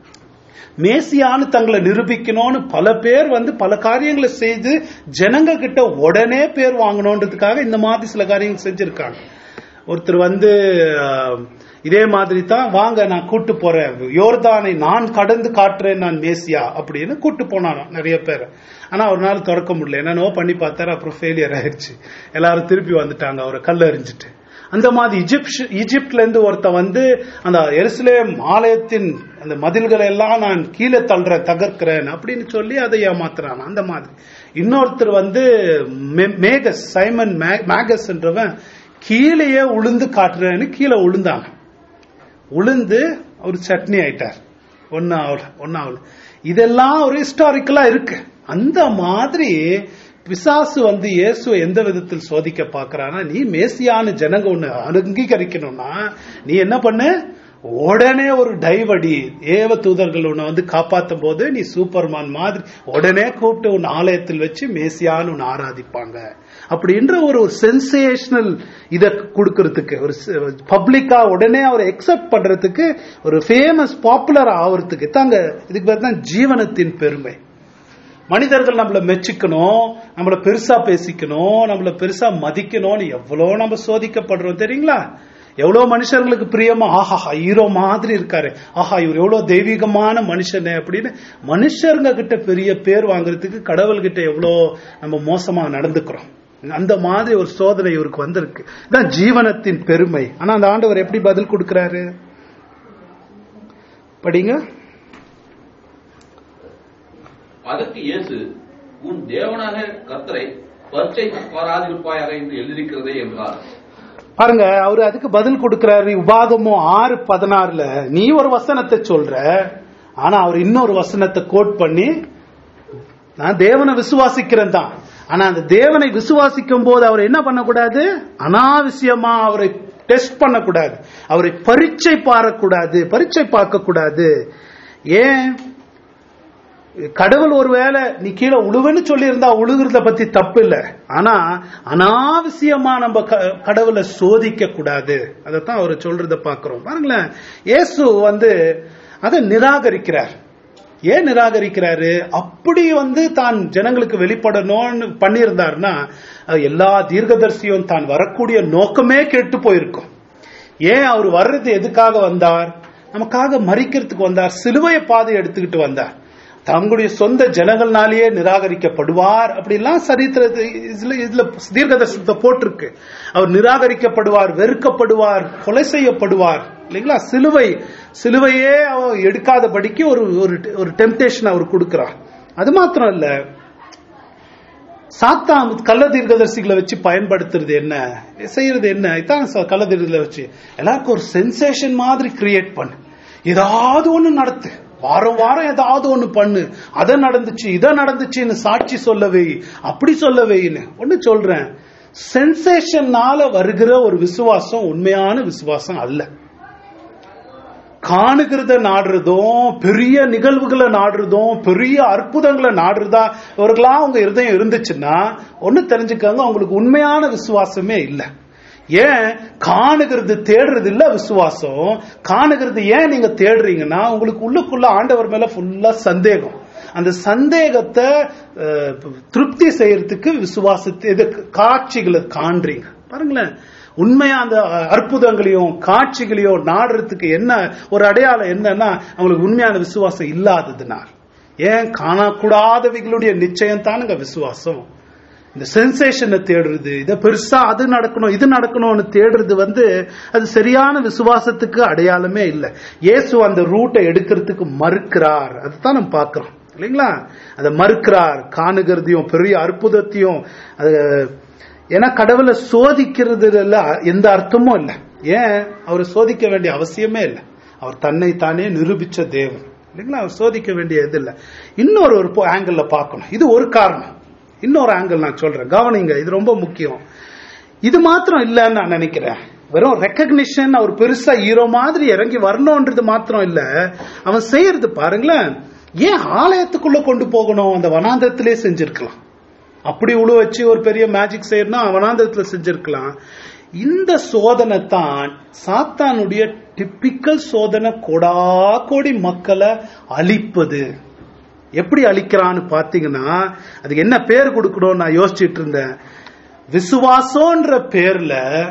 மேசியான்னு தங்களை நிரூபிக்கணும்னு பல பேர் வந்து பல காரியங்களை செய்து ஜனங்க கிட்ட உடனே பேர் வாங்கணுன்றதுக்காக இந்த மாதிரி சில காரியங்கள் செஞ்சிருக்காங்க ஒருத்தர் வந்து அஹ், இதே மாதிரி தான் வாங்க நான் கூட்டு போறேன் யோர்தானை நான் கடந்து காட்டுறேன் நான் மேசியா அப்படின்னு கூட்டு போனானோ நிறைய பேர் ஆனா ஒரு நாள் திறக்க முடியல என்னென்னவோ பண்ணி பார்த்தாரு அப்புறம் ஃபெயிலியர் ஆயிடுச்சு எல்லாரும் திருப்பி வந்துட்டாங்க அவரை கல் எறிஞ்சிட்டு அந்த மாதிரி இஜிப்ட் ஈஜிப்ட்ல இருந்து ஒருத்தன் வந்து அந்த எருசலேம் ஆலயத்தின் அந்த மதில்களை எல்லாம் நான் கீழே தள்ளுறேன் தகர்க்கிறேன் அப்படின்னு சொல்லி அதை ஏமாத்துறான் அந்த மாதிரி இன்னொருத்தர் வந்து மே- மேகஸ் சைமன் மே- மேகஸ் என்றவன் கீழேயே உளுந்து காட்டுறேன்னு கீழே உளுந்தாங்க உளுந்து ஒரு சட்னி ஆயிட்டார் ஒன்னு ஆகல ஒன்னு ஆகல இதெல்லாம் ஒரு ஹிஸ்டாரிக்கலா இருக்கு அந்த மாதிரி பிசாசு வந்து இயேசுவை எந்த விதத்தில் சோதிக்க பார்க்கறானா நீ மேசியான ஜனங்க ஒண்ணு அங்கீகரிக்கணும்னா நீ என்ன பண்ணு உடனே ஒரு டைவடி ஏவ தூதர்கள் உன்னை வந்து காப்பாத்தும் போது நீ சூப்பர்மான் மாதிரி உடனே கூப்பிட்டு உன் ஆலயத்தில் வச்சு மேசியான்னு உன்னை ஆராதிப்பாங்க அப்படின்ற ஒரு சென்சேஷனல் இத கொடுக்கறதுக்கு ஒரு பப்ளிக்கா உடனே அவரை எக்ஸெப்ட் பண்றதுக்கு ஒரு ஃபேமஸ் பாப்புலர் ஆகிறதுக்கு தாங்க இதுக்கு பேர் தான் ஜீவனத்தின் பெருமை மனிதர்கள் நம்மள மெச்சிக்கணும் நம்மள பெருசா பேசிக்கணும் நம்மள பெருசா மதிக்கணும்னு எவ்வளவு நம்ம சோதிக்கப்படுறோம் தெரியுங்களா எவ்வளவு மனுஷர்களுக்கு பிரியமா ஆஹா ஹீரோ மாதிரி இருக்காரு ஆஹா இவர் எவ்வளவு தெய்வீகமான மனுஷனே அப்படின்னு மனுஷருங்க கிட்ட பெரிய பேர் வாங்குறதுக்கு கடவுள் கிட்ட எவ்வளோ நம்ம மோசமா நடந்துக்கிறோம் அந்த மாதிரி ஒரு சோதனை இவருக்கு வந்திருக்கு இதான் ஜீவனத்தின் பெருமை ஆனா அந்த ஆண்டவர் எப்படி பதில் கொடுக்கிறாரு படிங்க அதற்கு இயேசு உன் தேவனாக கர்த்தரை பரீட்சை பாராதிருப்பாயாக என்று எழுதியிருக்கிறதே என்றார் பாருங்க அவரு அதுக்கு பதில் கொடுக்கிறாரு உபாகமும் ஆறு பதினாறுல நீ ஒரு வசனத்தை சொல்ற ஆனா அவர் இன்னொரு வசனத்தை கோட் பண்ணி நான் தேவனை விசுவாசிக்கிறேன் தான் ஆனா அந்த தேவனை விசுவாசிக்கும் போது அவர் என்ன பண்ணக்கூடாது அனாவசியமா அவரை டெஸ்ட் பண்ணக்கூடாது அவரை பரீட்சை பாரக்கூடாது பரீட்சை பார்க்க கூடாது ஏன் கடவுள் ஒருவேளை நீ கீழே உழுவுன்னு சொல்லி இருந்தா உழுகுறத பத்தி தப்பு இல்ல ஆனா அனாவசியமா நம்ம க- கடவுளை சோதிக்க கூடாது அதைத்தான் அவர் சொல்றத பாக்குறோம் பாருங்களேன் இயேசு வந்து அதை நிராகரிக்கிறார் ஏன் நிராகரிக்கிறாரு அப்படி வந்து தான் ஜனங்களுக்கு வெளிப்படணும்னு பண்ணியிருந்தாருன்னா அது எல்லா தீர்க்கதரிசியும் தான் வரக்கூடிய நோக்கமே கெட்டு போயிருக்கும் ஏன் அவர் வர்றது எதுக்காக வந்தார் நமக்காக மறிக்கிறதுக்கு வந்தார் சிலுவையை பாதை எடுத்துக்கிட்டு வந்தார் தங்களுடைய சொந்த ஜனங்கள்னாலேயே நிராகரிக்கப்படுவார் அப்படிலாம் சரித்திரத்து இதுல இதுல தீர்க்கதரிசனத்தை போட்டிருக்கு அவர் நிராகரிக்கப்படுவார் வெறுக்கப்படுவார் கொலை செய்யப்படுவார் இல்லைங்களா சிலுவை சிலுவையே அவர் எடுக்காதபடிக்கு ஒரு ஒரு ஒரு டெம்டேஷன் அவர் கொடுக்கிறார் அது மாத்திரம் இல்ல சாத்தான் கள்ள தீர்க்கதரிசிகளை வச்சு பயன்படுத்துறது என்ன செய்யறது என்ன இதான் ச- கள்ள தீர்க்கதரிசிகளை வச்சு எல்லாருக்கும் ஒரு சென்சேஷன் மாதிரி கிரியேட் பண்ணு ஏதாவது ஒண்ணு நடத்து வாரம் வாரம் ஏதாவது ஒண்ணு பண்ணு அதை நடந்துச்சு இதை நடந்துச்சுன்னு சாட்சி சொல்லவே அப்படி சொல்லவேன்னு ஒண்ணு சொல்றேன் சென்சேஷன்னால வருகிற ஒரு விசுவாசம் உண்மையான விசுவாசம் அல்ல காணுகிறத நாடுறதும் பெரிய நிகழ்வுகளை நாடுறதும் பெரிய அற்புதங்களை நாடுறதா இவர்களாம் உங்க இருதயம் இருந்துச்சுன்னா ஒண்ணு தெரிஞ்சுக்கங்க உங்களுக்கு உண்மையான விசுவாசமே இல்லை ஏன் காணுகிறது தேடுறது இல்ல விசுவாசம் காணுகிறது ஏன் நீங்க தேடுறீங்கன்னா உங்களுக்கு உள்ளுக்குள்ள ஆண்டவர் மேல ஃபுல்லா சந்தேகம் அந்த சந்தேகத்தை அஹ், திருப்தி செய்யறதுக்கு விசுவாசத்தை இது காட்சிகளை காண்றீங்க பாருங்களேன் உண்மையா அந்த அற்புதங்களையும் காட்சிகளையும் நாடுறதுக்கு என்ன ஒரு அடையாளம் என்னன்னா அவங்களுக்கு உண்மையான விசுவாசம் இல்லாததுனால் ஏன் காணக்கூடாதவைகளுடைய நிச்சயம் தானுங்க விசுவாசம் இந்த சென்சேஷனை தேடுறது இதை பெருசா அது நடக்கணும் இது நடக்கணும்னு தேடுறது வந்து அது சரியான விசுவாசத்துக்கு அடையாளமே இல்லை இயேசு அந்த ரூட்டை எடுக்கிறதுக்கு மறுக்கிறார் அதுதான் நம்ம பார்க்கிறோம் இல்லைங்களா அதை மறுக்கிறார் காணுகிறதையும் பெரிய அற்புதத்தையும் அது ஏன்னா கடவுளை சோதிக்கிறதுல எந்த அர்த்தமும் இல்லை ஏன் அவரை சோதிக்க வேண்டிய அவசியமே இல்லை அவர் தன்னை தானே நிரூபிச்ச தேவன் இல்லைங்களா அவர் சோதிக்க வேண்டிய இது இல்லை இன்னொரு ஒரு ஆங்கிள் பார்க்கணும் இது ஒரு காரணம் இன்னொரு ஆங்கிள் நான் சொல்றேன் கவனிங்க இது ரொம்ப முக்கியம் இது மாத்திரம் இல்லைன்னு நான் நினைக்கிறேன் வெறும் ரெக்கக்னிஷன் அவர் பெருசா ஹீரோ மாதிரி இறங்கி வரணும்ன்றது மாத்திரம் இல்ல அவன் செய்யறது பாருங்களேன் ஏன் ஆலயத்துக்குள்ள கொண்டு போகணும் அந்த வனாந்தரத்திலே செஞ்சிருக்கலாம் அப்படி உழு வச்சு ஒரு பெரிய மேஜிக் செய்யணும்னா வனாந்தரத்துல செஞ்சிருக்கலாம் இந்த சோதனை தான் சாத்தானுடைய டிப்பிக்கல் சோதனை கோடா கோடி மக்களை அழிப்பது எப்படி அழிக்கிறான்னு பாத்தீங்கன்னா அதுக்கு என்ன பேர் கொடுக்கணும் நான் யோசிச்சிட்டு இருந்தேன் விசுவாசம்ன்ற பேர்ல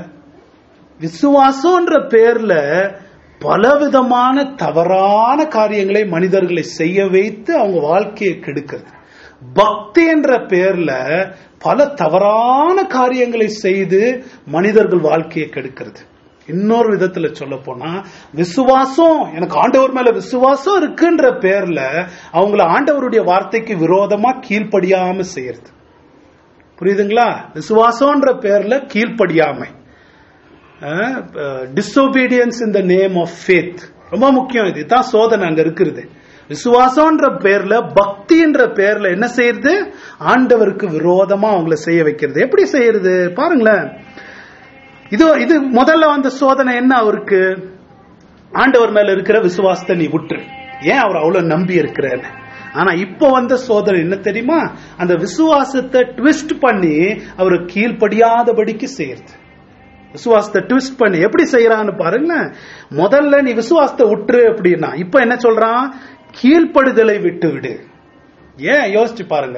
விசுவாசம்ன்ற பேர்ல பலவிதமான தவறான காரியங்களை மனிதர்களை செய்ய வைத்து அவங்க வாழ்க்கையை கெடுக்கிறது பக்தி என்ற பேர்ல பல தவறான காரியங்களை செய்து மனிதர்கள் வாழ்க்கையை கெடுக்கிறது இன்னொரு விதத்துல சொல்ல போனா விசுவாசம் எனக்கு ஆண்டவர் மேல விசுவாசம் இருக்குன்ற பேர்ல அவங்கள ஆண்டவருடைய வார்த்தைக்கு விரோதமா கீழ்ப்படியாம செய்யறது புரியுதுங்களா விசுவாசம்ன்ற பேர்ல கீழ்ப்படியாமை disobedience in the name of faith ரொம்ப முக்கியம் இது தான் சோதனை அங்க இருக்கிறது விசுவாசம்ன்ற பேர்ல பக்தின்ற பேர்ல என்ன செய்யறது ஆண்டவருக்கு விரோதமா அவங்கள செய்ய வைக்கிறது எப்படி செய்யறது பாருங்களேன் இது இது முதல்ல வந்த சோதனை என்ன அவருக்கு ஆண்டவர் மேல இருக்கிற விசுவாசத்தை நீ விட்டுரு ஏன் அவர் அவ்வளவு நம்பி இருக்கிறன்னு ஆனா இப்ப வந்த சோதனை என்ன தெரியுமா அந்த விசுவாசத்தை ட்விஸ்ட் பண்ணி அவரு கீழ்ப்படியாதபடிக்கு செய்யறது விசுவாசத்தை ட்விஸ்ட் பண்ணி எப்படி செய்யறான்னு பாருங்களேன் முதல்ல நீ விசுவாசத்தை விட்டுரு அப்படின்னா இப்ப என்ன சொல்றான் கீழ்ப்படுதலை விட்டு விடு ஏன் யோசிச்சு பாருங்க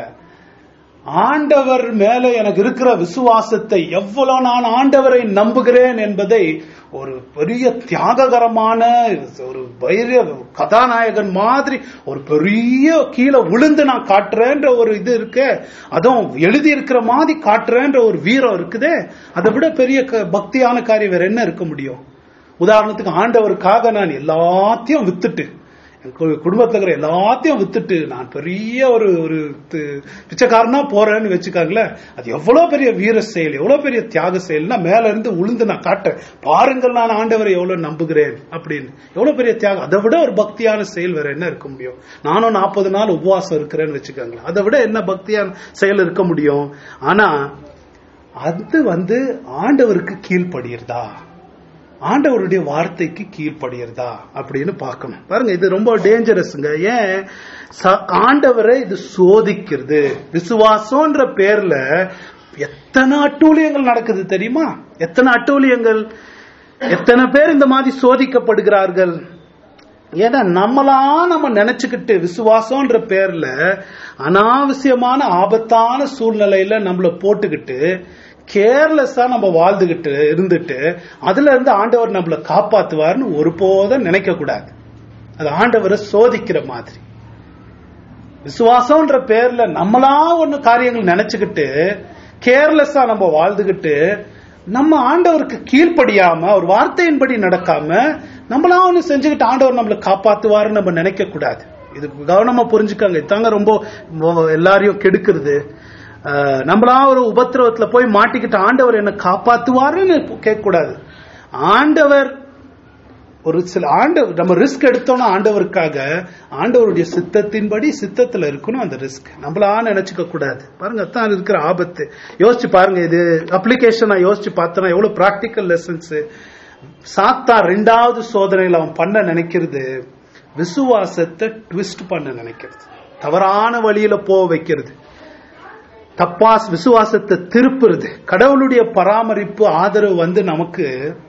ஆண்டவர் மேல எனக்கு இருக்கிற விசுவாசத்தை எவ்வளவு நான் ஆண்டவரை நம்புகிறேன் என்பதை ஒரு பெரிய தியாககரமான ஒரு வைரிய கதாநாயகன் மாதிரி ஒரு பெரிய கீழே விழுந்து நான் காட்டுறேன்ற ஒரு இது இருக்கு அதுவும் எழுதி இருக்கிற மாதிரி காட்டுறேன்ற ஒரு வீரம் இருக்குதே அதை விட பெரிய க- பக்தியான காரியம் வேற என்ன இருக்க முடியும் உதாரணத்துக்கு ஆண்டவருக்காக நான் எல்லாத்தையும் வித்துட்டு என் கு- குடும்பத்துல இருக்கிற எல்லாத்தையும் வித்துட்டு நான் பெரிய ஒரு ஒரு தி- பிச்சைக்காரனா போறேன்னு வச்சுக்காங்களேன் அது எவ்வளவு பெரிய வீர செயல் எவ்வளவு பெரிய தியாக செயல்னா மேல இருந்து உளுந்து நான் காட்டுறேன் பாருங்கள் நான் ஆண்டவரை எவ்வளவு நம்புகிறேன் அப்படின்னு எவ்வளவு பெரிய தியாகம் அதை விட ஒரு பக்தியான செயல் வேற என்ன இருக்க முடியும் நானும் நாற்பது நாள் உபவாசம் இருக்கிறேன்னு வச்சுக்காங்களேன் அதை விட என்ன பக்தியான செயல் இருக்க முடியும் ஆனா அது வந்து ஆண்டவருக்கு கீழ்ப்படுகிறதா ஆண்டவருடைய வார்த்தைக்கு கீழ்ப்படுகிறதா அப்படின்னு பார்க்கணும் பாருங்க இது ரொம்ப டேஞ்சரஸ்ங்க ஏன் ச- ஆண்டவரை இது சோதிக்கிறது விசுவாசம்ன்ற பேர்ல எத்தனை அட்டூழியங்கள் நடக்குது தெரியுமா எத்தனை அட்டூழியங்கள் எத்தனை பேர் இந்த மாதிரி சோதிக்கப்படுகிறார்கள் ஏன்னா நம்மளா நம்ம நினைச்சுக்கிட்டு விசுவாசம்ன்ற பேர்ல அனாவசியமான ஆபத்தான சூழ்நிலையில நம்மள போட்டுக்கிட்டு கேர்லெஸ்ஸா நம்ம வாழ்ந்துகிட்டு இருந்துட்டு அதுல இருந்து ஆண்டவர் நம்மள காப்பாத்துவார்னு ஒருபோதும் நினைக்க கூடாது அது ஆண்டவரை சோதிக்கிற மாதிரி விசுவாசம்ன்ற பேர்ல நம்மளா ஒண்ணு காரியங்கள் நினைச்சுக்கிட்டு கேர்லெஸ்ஸா நம்ம வாழ்ந்துகிட்டு நம்ம ஆண்டவருக்கு கீழ்ப்படியாம ஒரு வார்த்தையின்படி நடக்காம நம்மளா ஒண்ணு செஞ்சுக்கிட்டு ஆண்டவர் நம்மளை காப்பாத்துவாருன்னு நம்ம நினைக்க கூடாது இது கவனமா புரிஞ்சுக்கங்க இதாங்க ரொம்ப மொ- எல்லாரையும் கெடுக்கிறது அஹ், நம்மளா ஒரு உபத்திரவத்துல போய் மாட்டிக்கிட்டு ஆண்டவர் என்ன காப்பாத்துவாருன்னு கேட்க கூடாது ஆண்டவர் ஒரு சில ஆண்டு நம்ம ரிஸ்க் எடுத்தோம்னா ஆண்டவருக்காக ஆண்டவருடைய சித்தத்தின்படி சித்தத்துல இருக்கணும் அந்த ரிஸ்க் நம்மளா நினைச்சுக்க கூடாது பாருங்க அதான் இருக்கிற ஆபத்து யோசிச்சு பாருங்க இது அப்ளிகேஷன் யோசிச்சு பார்த்தோன்னா எவ்வளவு பிராக்டிக்கல் லெசன்ஸ் சாத்தா ரெண்டாவது சோதனையில் அவன் பண்ண நினைக்கிறது விசுவாசத்தை ட்விஸ்ட் பண்ண நினைக்கிறது தவறான வழியில போக வைக்கிறது தப்பா விசுவாசத்தை திருப்புறது கடவுளுடைய பராமரிப்பு ஆதரவு வந்து நமக்கு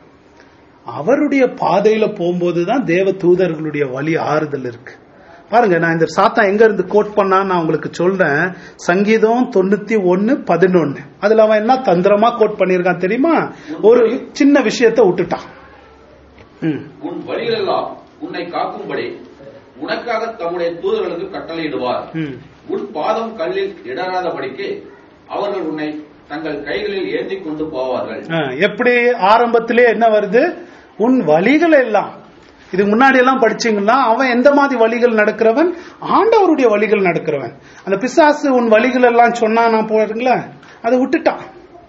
அவருடைய பாதையில போகும்போது தான் தேவ தூதர்களுடைய வழி ஆறுதல் இருக்கு பாருங்க நான் இந்த சாத்தா எங்க இருந்து கோட் பண்ணா நான் உங்களுக்கு சொல்றேன் சங்கீதம் தொண்ணூத்தி ஒன்னு பதினொன்னு அதுல அவன் என்ன தந்திரமா கோட் பண்ணியிருக்கான் தெரியுமா ஒரு சின்ன விஷயத்தை விட்டுட்டான் ம், உன் வழிகளெல்லாம் உன்னை காக்கும்படி உனக்காக தம்முடைய தூதர்களுக்கு கட்டளையிடுவார் ம். உன் பாதம் கல்லில் இடராதபடிக்கு அவர்கள் உன்னை தங்கள் கைகளில் ஏந்தி கொண்டு போவார்கள் ஆ, எப்படி ஆரம்பத்திலே என்ன வருது உன் வழிகள் எல்லாம் இது முன்னாடி எல்லாம் படிச்சீங்கன்னா அவன் எந்த மாதிரி வழிகள் நடக்கிறவன் ஆண்டவருடைய வழிகள் நடக்கிறவன் அந்த பிசாசு உன் வழிகள் எல்லாம் சொன்னா நான் போறீங்களா அதை விட்டுட்டான்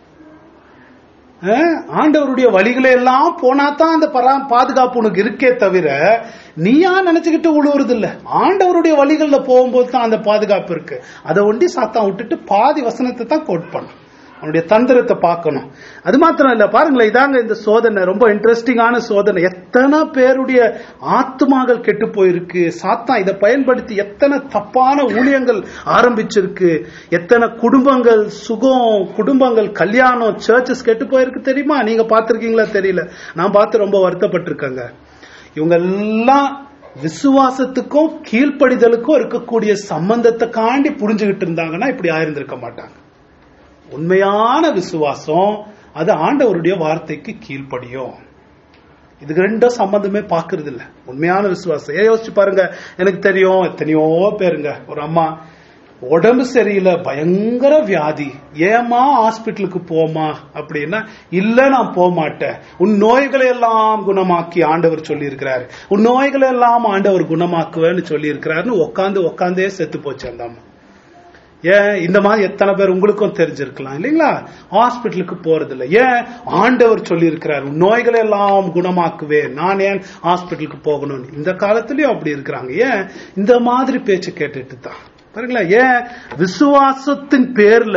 ஆ, ஆண்டவருடைய வழிகளை எல்லாம் போனா தான் அந்த பரா- பாதுகாப்பு உனக்கு இருக்கே தவிர நீயா நினைச்சுக்கிட்டு உழுவுறது இல்ல ஆண்டவருடைய வழிகள்ல போகும்போது தான் அந்த பாதுகாப்பு இருக்கு அதை ஒண்டி சாத்தான் விட்டுட்டு பாதி வசனத்தை தான் கோட் பண்ணும் அவனுடைய தந்திரத்தை பார்க்கணும் அது மாத்திரம் இல்ல பாருங்களேன் இதாங்க இந்த சோதனை ரொம்ப இன்ட்ரெஸ்டிங்கான சோதனை எத்தனை பேருடைய ஆத்மாக்கள் கெட்டு போயிருக்கு சாத்தான் இதை பயன்படுத்தி எத்தனை தப்பான ஊழியங்கள் ஆரம்பிச்சிருக்கு எத்தனை குடும்பங்கள் சுகம் குடும்பங்கள் கல்யாணம் சர்ச்சஸ் கெட்டு போயிருக்கு தெரியுமா நீங்க பார்த்திருக்கீங்களா தெரியல நான் பார்த்து ரொம்ப வருத்தப்பட்டிருக்கேங்க இவங்க எல்லாம் விசுவாசத்துக்கும் கீழ்ப்படிதலுக்கும் இருக்கக்கூடிய சம்பந்தத்தை காண்டி புரிஞ்சுகிட்டு இருந்தாங்கன்னா இப்படி ஆயிருந்திருக்க மாட்டாங்க உண்மையான விசுவாசம் அது ஆண்டவருடைய வார்த்தைக்கு கீழ்ப்படியும் இதுக்கு ரெண்டும் சம்பந்தமே பாக்குறது இல்ல உண்மையான விசுவாசம் ஏன் யோசிச்சு பாருங்க எனக்கு தெரியும் எத்தனையோ பேருங்க ஒரு அம்மா உடம்பு சரியில்லை பயங்கர வியாதி ஏமா ஹாஸ்பிட்டலுக்கு போமா அப்படின்னா இல்ல நான் போக மாட்டேன் உன் நோய்களை எல்லாம் குணமாக்கி ஆண்டவர் சொல்லி இருக்கிறாரு உன் நோய்களை எல்லாம் ஆண்டவர் குணமாக்குவேன்னு சொல்லி இருக்கிறாருன்னு உட்காந்து உட்காந்தே செத்து போச்சு அந்த அம்மா ஏன் இந்த மாதிரி எத்தனை பேர் உங்களுக்கும் தெரிஞ்சிருக்கலாம் இல்லைங்களா ஹாஸ்பிட்டலுக்கு போறது இல்ல ஏன் ஆண்டவர் சொல்லி இருக்கிறார் நோய்களை எல்லாம் குணமாக்குவேன் நான் ஏன் ஹாஸ்பிட்டலுக்கு போகணும்னு இந்த காலத்திலயும் அப்படி இருக்கிறாங்க ஏன் இந்த மாதிரி பேச்சு கேட்டுட்டு தான் பாருங்களா ஏன் விசுவாசத்தின் பேர்ல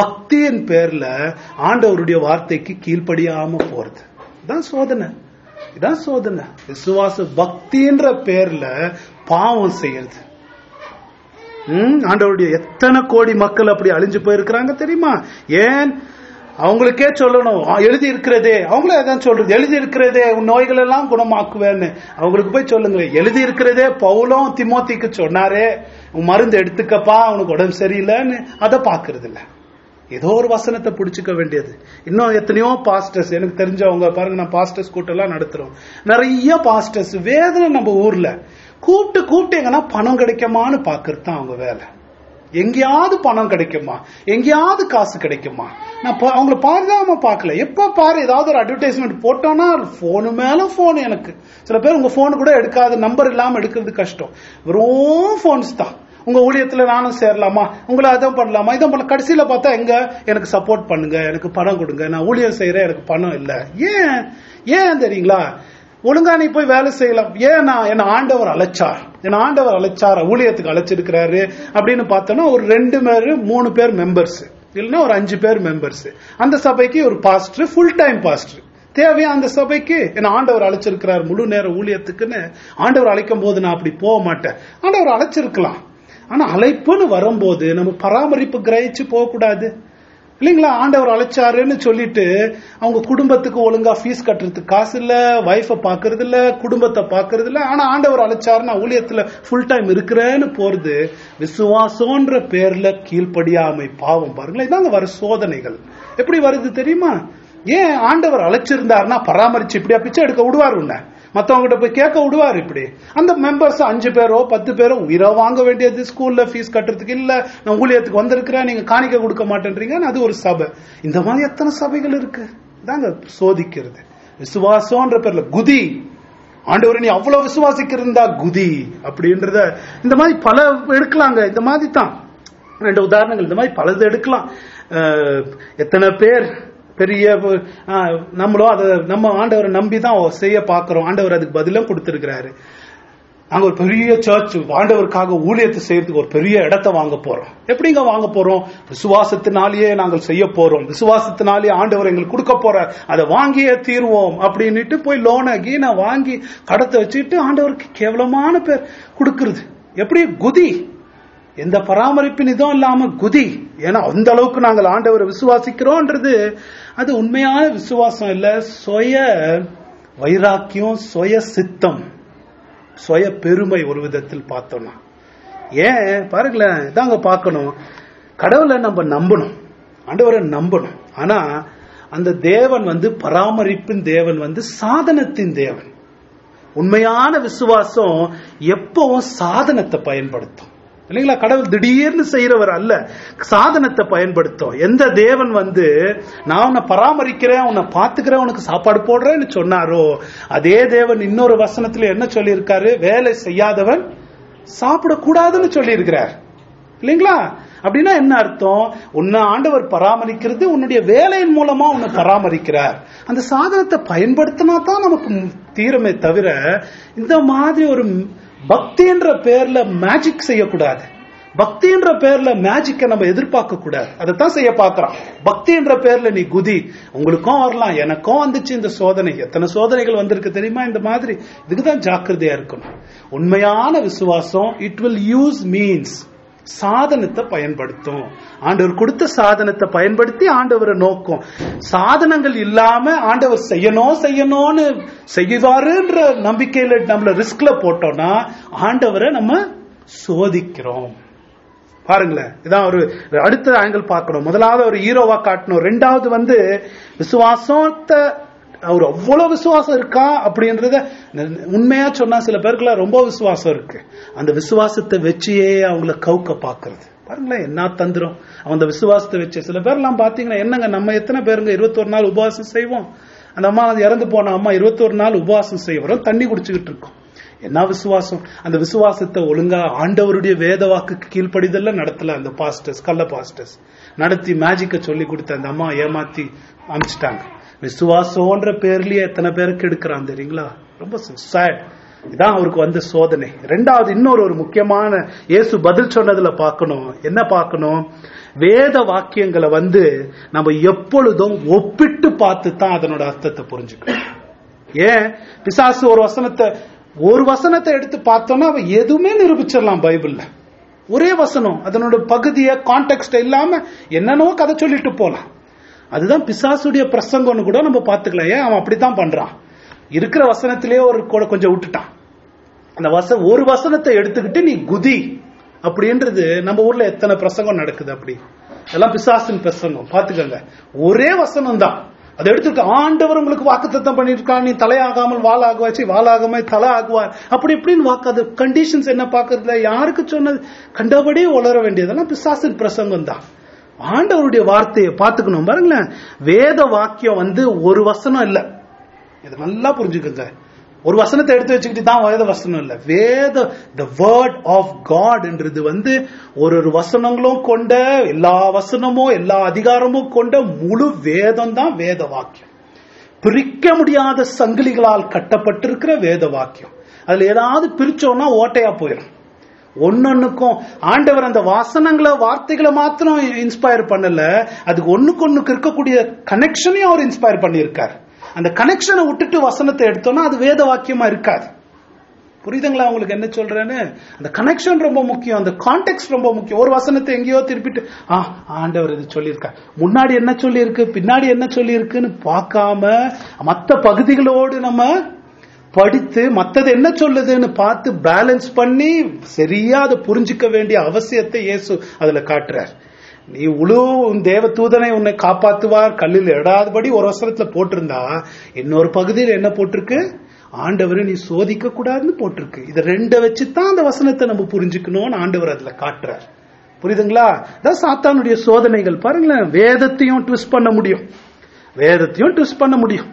பக்தியின் பேர்ல ஆண்டவருடைய வார்த்தைக்கு கீழ்ப்படியாம போறது தான் சோதனை இதான் சோதனை விசுவாச பக்தின்ற பேர்ல பாவம் செய்யறது ம், ஆண்டவருடைய எத்தனை கோடி மக்கள் அப்படி அழிஞ்சு போயிருக்கிறாங்க தெரியுமா ஏன் அவங்களுக்கே சொல்லணும் ஆ, எழுதி இருக்கிறதே அவங்களே அதான் சொல்றது எழுதி இருக்கிறதே உன் நோய்கள் எல்லாம் குணமாக்குவேன்னு அவங்களுக்கு போய் சொல்லுங்களேன் எழுதி இருக்கிறதே பவுலும் திமோத்திக்கு சொன்னாரே உன் மருந்து எடுத்துக்கப்பா உனக்கு உடம்பு சரியில்லைன்னு அதை பாக்குறது இல்ல ஏதோ ஒரு வசனத்தை பிடிச்சுக்க வேண்டியது இன்னும் எத்தனையோ பாஸ்டர்ஸ் எனக்கு தெரிஞ்சவங்க பாருங்க நான் பாஸ்டர்ஸ் கூட்டம்லாம் நடத்துறோம் நிறைய பாஸ்டர்ஸ் வேதனை நம்ம ஊர்ல கூப்பிட்டு கூப்பிட்டு எங்கன்னா பணம் கிடைக்குமான்னு பாக்குறது தான் அவங்க வேலை எங்கேயாவது பணம் கிடைக்குமா எங்கேயாவது காசு கிடைக்குமா நான் பா- அவங்கள பாருதாம பார்க்கல எப்ப பாரு ஏதாவது ஒரு அட்வர்டைஸ்மெண்ட் போட்டோம்னா போனு மேல போன் எனக்கு சில பேர் உங்க போன் கூட எடுக்காத நம்பர் இல்லாம எடுக்கிறது கஷ்டம் வெறும் போன்ஸ் தான் உங்க ஊழியத்துல நானும் சேரலாமா உங்களை அதான் பண்ணலாமா இதான் பண்ண கடைசியில பார்த்தா எங்க எனக்கு சப்போர்ட் பண்ணுங்க எனக்கு பணம் கொடுங்க நான் ஊழியம் செய்யறேன் எனக்கு பணம் இல்ல ஏன் ஏன் தெரியுங்களா ஒழுங்கா நீ போய் வேலை செய்யலாம் ஏன் நான் என்ன ஆண்டவர் அழைச்சார் என்ன ஆண்டவர் அழைச்சார் ஊழியத்துக்கு அழைச்சிருக்கிறாரு அப்படின்னு பார்த்தோன்னா ஒரு ரெண்டு பேர் மூணு பேர் மெம்பர்ஸ் இல்லைன்னா ஒரு அஞ்சு பேர் மெம்பர்ஸ் அந்த சபைக்கு ஒரு பாஸ்டர் ஃபுல் டைம் பாஸ்டர் தேவையா அந்த சபைக்கு என்ன ஆண்டவர் அழைச்சிருக்கிறார் முழு நேர ஊழியத்துக்குன்னு ஆண்டவர் அழைக்கும் போது நான் அப்படி போக மாட்டேன் ஆண்டவர் அழைச்சிருக்கலாம் ஆனா அழைப்புன்னு வரும்போது நம்ம பராமரிப்பு கிரகிச்சு போகக்கூடாது இல்லைங்களா ஆண்டவர் அழைச்சாருன்னு சொல்லிட்டு அவங்க குடும்பத்துக்கு ஒழுங்கா ஃபீஸ் கட்டுறதுக்கு காசு இல்ல வைஃபை பாக்குறது இல்ல குடும்பத்தை பாக்குறது இல்ல ஆனா ஆண்டவர் அழைச்சாரு நான் ஊழியத்துல ஃபுல் டைம் இருக்கிறேன்னு போறது விசுவாசம்ன்ற பேர்ல கீழ்ப்படியாமை பாவம் பாருங்களேன் இதாங்க வர சோதனைகள் எப்படி வருது தெரியுமா ஏன் ஆண்டவர் அழைச்சிருந்தாருன்னா பராமரிச்சு இப்படியா பிச்சை எடுக்க விடுவார் உன்னை மத்தவங்க போய் கேட்க விடுவார் இப்படி அந்த மெம்பர்ஸ் அஞ்சு பேரோ பத்து பேரோ உயிரோ வாங்க வேண்டியது ஸ்கூல்ல ஃபீஸ் கட்டுறதுக்கு இல்ல நான் ஊழியத்துக்கு வந்திருக்கிறேன் நீங்க காணிக்க கொடுக்க மாட்டேன்றீங்க அது ஒரு சபை இந்த மாதிரி எத்தனை சபைகள் இருக்கு தாங்க சோதிக்கிறது விசுவாசம்ன்ற பேர்ல குதி ஆண்டவரை நீ அவ்வளவு விசுவாசிக்கிறதா குதி அப்படின்றத இந்த மாதிரி பல எடுக்கலாங்க இந்த மாதிரி தான் ரெண்டு உதாரணங்கள் இந்த மாதிரி பலது எடுக்கலாம் அஹ், எத்தனை பேர் பெரிய அஹ், நம்மளும் அதை நம்ம ஆண்டவரை நம்பி தான் செய்ய பார்க்கிறோம் ஆண்டவர் அதுக்கு பதிலும் கொடுத்திருக்கிறாரு நாங்க ஒரு பெரிய சர்ச் ஆண்டவருக்காக ஊழியத்தை செய்யறதுக்கு ஒரு பெரிய இடத்தை வாங்க போறோம் எப்படிங்க வாங்க போறோம் விசுவாசத்தினாலேயே நாங்கள் செய்ய போறோம் விசுவாசத்தினாலேயே ஆண்டவர் எங்களுக்கு கொடுக்க போற அதை வாங்கியே தீர்வோம் அப்படின்னுட்டு போய் லோனை கீனை வாங்கி கடத்தை வச்சுட்டு ஆண்டவருக்கு கேவலமான பேர் கொடுக்கிறது எப்படி குதி எந்த பராமரிப்பின் இதுவும் இல்லாம குதி ஏன்னா அந்த அளவுக்கு நாங்கள் ஆண்டவரை விசுவாசிக்கிறோன்றது அது உண்மையான விசுவாசம் இல்ல சுய வைராக்கியம் சுய சித்தம் சுய பெருமை ஒரு விதத்தில் பார்த்தோம்னா ஏன் பாருங்களேன் இதாங்க பார்க்கணும் கடவுளை நம்ம நம்பணும் ஆண்டவரை நம்பணும் ஆனா அந்த தேவன் வந்து பராமரிப்பின் தேவன் வந்து சாதனத்தின் தேவன் உண்மையான விசுவாசம் எப்பவும் சாதனத்தை பயன்படுத்தும் இல்லைங்களா கடவுள் திடீர்னு செய்யறவர் அல்ல சாதனத்தை பயன்படுத்தும் எந்த தேவன் வந்து நான் உன்னை பராமரிக்கிறேன் உன்னை பாத்துக்கிறேன் உனக்கு சாப்பாடு போடுறேன்னு சொன்னாரோ அதே தேவன் இன்னொரு வசனத்துல என்ன சொல்லியிருக்காரு வேலை செய்யாதவன் சாப்பிடக்கூடாதுன்னு சொல்லியிருக்கிறார் இல்லைங்களா அப்படின்னா என்ன அர்த்தம் உன்னை ஆண்டவர் பராமரிக்கிறது உன்னுடைய வேலையின் மூலமா உன்னை பராமரிக்கிறார் அந்த சாதனத்தை பயன்படுத்தினா தான் நமக்கு தீரமே தவிர இந்த மாதிரி ஒரு பக்தின்ற பேர்ல மேஜிக் செய்யக்கூடாது பக்தின்ற பேர்ல மேஜிக்கை நம்ம எதிர்பார்க்க கூடாது அதைத்தான் செய்ய பார்க்கறான் பக்தின்ற பேர்ல நீ குதி உங்களுக்கும் வரலாம் எனக்கும் வந்துச்சு இந்த சோதனை எத்தனை சோதனைகள் வந்திருக்கு தெரியுமா இந்த மாதிரி இதுக்குதான் ஜாக்கிரதையா இருக்கணும் உண்மையான விசுவாசம் இட் வில் யூஸ் மீன்ஸ் சாதனத்தை பயன்படுத்தும் ஆண்டவர் கொடுத்த சாதனத்தை பயன்படுத்தி ஆண்டவரை நோக்கும் சாதனங்கள் இல்லாம ஆண்டவர் செய்யணும் செய்யணும்னு செய்வாருன்ற நம்பிக்கையில நம்மள ரிஸ்க்ல போட்டோம்னா ஆண்டவரை நம்ம சோதிக்கிறோம் பாருங்களேன் இதான் ஒரு அடுத்த ஆங்கிள் பார்க்கணும் முதலாவது ஒரு ஹீரோவா காட்டணும் ரெண்டாவது வந்து விசுவாசத்தை அவர் அவ்வளவு விசுவாசம் இருக்கா அப்படின்றத உண்மையா சொன்னா சில பேருக்குலாம் ரொம்ப விசுவாசம் இருக்கு அந்த விசுவாசத்தை வச்சியே அவங்கள கவுக்க பாக்குறது பாருங்களேன் என்ன தந்திரம் அவன் அந்த விசுவாசத்தை வச்சு சில பேர்லாம் பாத்தீங்கன்னா என்னங்க நம்ம எத்தனை பேருங்க இருபத்தொரு நாள் உபவாசம் செய்வோம் அந்த அம்மா அது இறந்து போன அம்மா இருபத்தொரு நாள் உபவாசம் செய்வோம் தண்ணி குடிச்சுக்கிட்டு இருக்கோம் என்ன விசுவாசம் அந்த விசுவாசத்தை ஒழுங்கா ஆண்டவருடைய வேத வாக்குக்கு கீழ்ப்படிதல்ல நடத்தல அந்த பாஸ்டர்ஸ் கள்ள பாஸ்டர்ஸ் நடத்தி மேஜிக்க சொல்லி கொடுத்த அந்த அம்மா ஏமாத்தி அமிச்சிட்டாங்க விசுவாசம்ன்ற பேர்லயே எத்தனை பேருக்கு எடுக்கிறான் தெரியுங்களா ரொம்ப சேட் இதான் அவருக்கு வந்த சோதனை ரெண்டாவது இன்னொரு ஒரு முக்கியமான இயேசு பதில் சொன்னதுல பார்க்கணும் என்ன பார்க்கணும் வேத வாக்கியங்களை வந்து நம்ம எப்பொழுதும் ஒப்பிட்டு பார்த்து தான் அதனோட அர்த்தத்தை புரிஞ்சுக்கணும் ஏன் பிசாசு ஒரு வசனத்தை ஒரு வசனத்தை எடுத்து பார்த்தோம்னா அவன் எதுவுமே நிரூபிச்சிடலாம் பைபிள்ல ஒரே வசனம் அதனோட பகுதியை கான்டெக்ட் இல்லாம என்னென்னவோ கதை சொல்லிட்டு போலாம் அதுதான் பிசாசுடைய பிரசங்கம்னு கூட நம்ம பார்த்துக்கலாம் ஏன் அவன் அப்படித்தான் பண்றான் இருக்கிற வசனத்திலேயே ஒரு கூட கொஞ்சம் விட்டுட்டான் அந்த வச ஒரு வசனத்தை எடுத்துக்கிட்டு நீ குதி அப்படின்றது நம்ம ஊர்ல எத்தனை பிரசங்கம் நடக்குது அப்படி எல்லாம் பிசாசின் பிரசங்கம் பாத்துக்கோங்க ஒரே வசனம் தான் அதை எடுத்துக்க ஆண்டவர் உங்களுக்கு வாக்குத்தத்தம் பண்ணிருக்கான் நீ தலையாகாமல் வாளாகுவாச்சு வாளாகாம தலை ஆகுவார் அப்படி இப்படின்னு வாக்கு அது கண்டிஷன்ஸ் என்ன பாக்குறதுல யாருக்கு சொன்னது கண்டபடி உளர வேண்டியதெல்லாம் பிசாசின் பிரசங்கம் தான் ஆண்டவருடைய வார்த்தையை பார்த்துக்கணும் பாருங்களேன் வேத வாக்கியம் வந்து ஒரு வசனம் இல்ல இது நல்லா புரிஞ்சுக்கோங்க ஒரு வசனத்தை எடுத்து வச்சுக்கிட்டு தான் வேத வசனம் இல்ல வேத த வேர்ட் ஆஃப் காட்ன்றது வந்து ஒரு ஒரு வசனங்களும் கொண்ட எல்லா வசனமும் எல்லா அதிகாரமும் கொண்ட முழு வேதம் தான் வேத வாக்கியம் பிரிக்க முடியாத சங்கிலிகளால் கட்டப்பட்டிருக்கிற வேத வாக்கியம் அதுல ஏதாவது பிரிச்சோம்னா ஓட்டையா போயிடும் ஒன்னொன்னுக்கும் ஆண்டவர் அந்த வாசனங்களை வார்த்தைகளை மாத்திரம் இன்ஸ்பயர் பண்ணல அதுக்கு ஒண்ணுக்கு ஒண்ணுக்கு இருக்கக்கூடிய கனெக்ஷனையும் அவர் இன்ஸ்பயர் பண்ணியிருக்காரு அந்த கனெக்ஷனை விட்டுட்டு வசனத்தை எடுத்தோம்னா அது வேத வாக்கியமா இருக்காது புரியுதுங்களா உங்களுக்கு என்ன சொல்றேன்னு அந்த கனெக்ஷன் ரொம்ப முக்கியம் அந்த கான்டெக்ட் ரொம்ப முக்கியம் ஒரு வசனத்தை எங்கேயோ திருப்பிட்டு ஆ ஆண்டவர் இது சொல்லியிருக்கார் முன்னாடி என்ன சொல்லியிருக்கு பின்னாடி என்ன சொல்லியிருக்குன்னு பார்க்காம மற்ற பகுதிகளோடு நம்ம படித்து மத்தது என்ன சொல்லுதுன்னு பார்த்து பேலன்ஸ் பண்ணி சரியா அதை புரிஞ்சுக்க வேண்டிய அவசியத்தை இயேசு அதுல காட்டுறார் நீ உழு உன் தேவ தூதனை உன்னை காப்பாத்துவார் கல்லில் எடாதபடி ஒரு வசனத்துல போட்டிருந்தா இன்னொரு பகுதியில் என்ன போட்டிருக்கு ஆண்டவரை நீ சோதிக்க கூடாதுன்னு போட்டிருக்கு இதை ரெண்ட வச்சுதான் அந்த வசனத்தை நம்ம புரிஞ்சுக்கணும்னு ஆண்டவர் அதுல காட்டுறார் புரியுதுங்களா அதான் சாத்தானுடைய சோதனைகள் பாருங்களேன் வேதத்தையும் ட்விஸ்ட் பண்ண முடியும் வேதத்தையும் ட்விஸ்ட் பண்ண முடியும்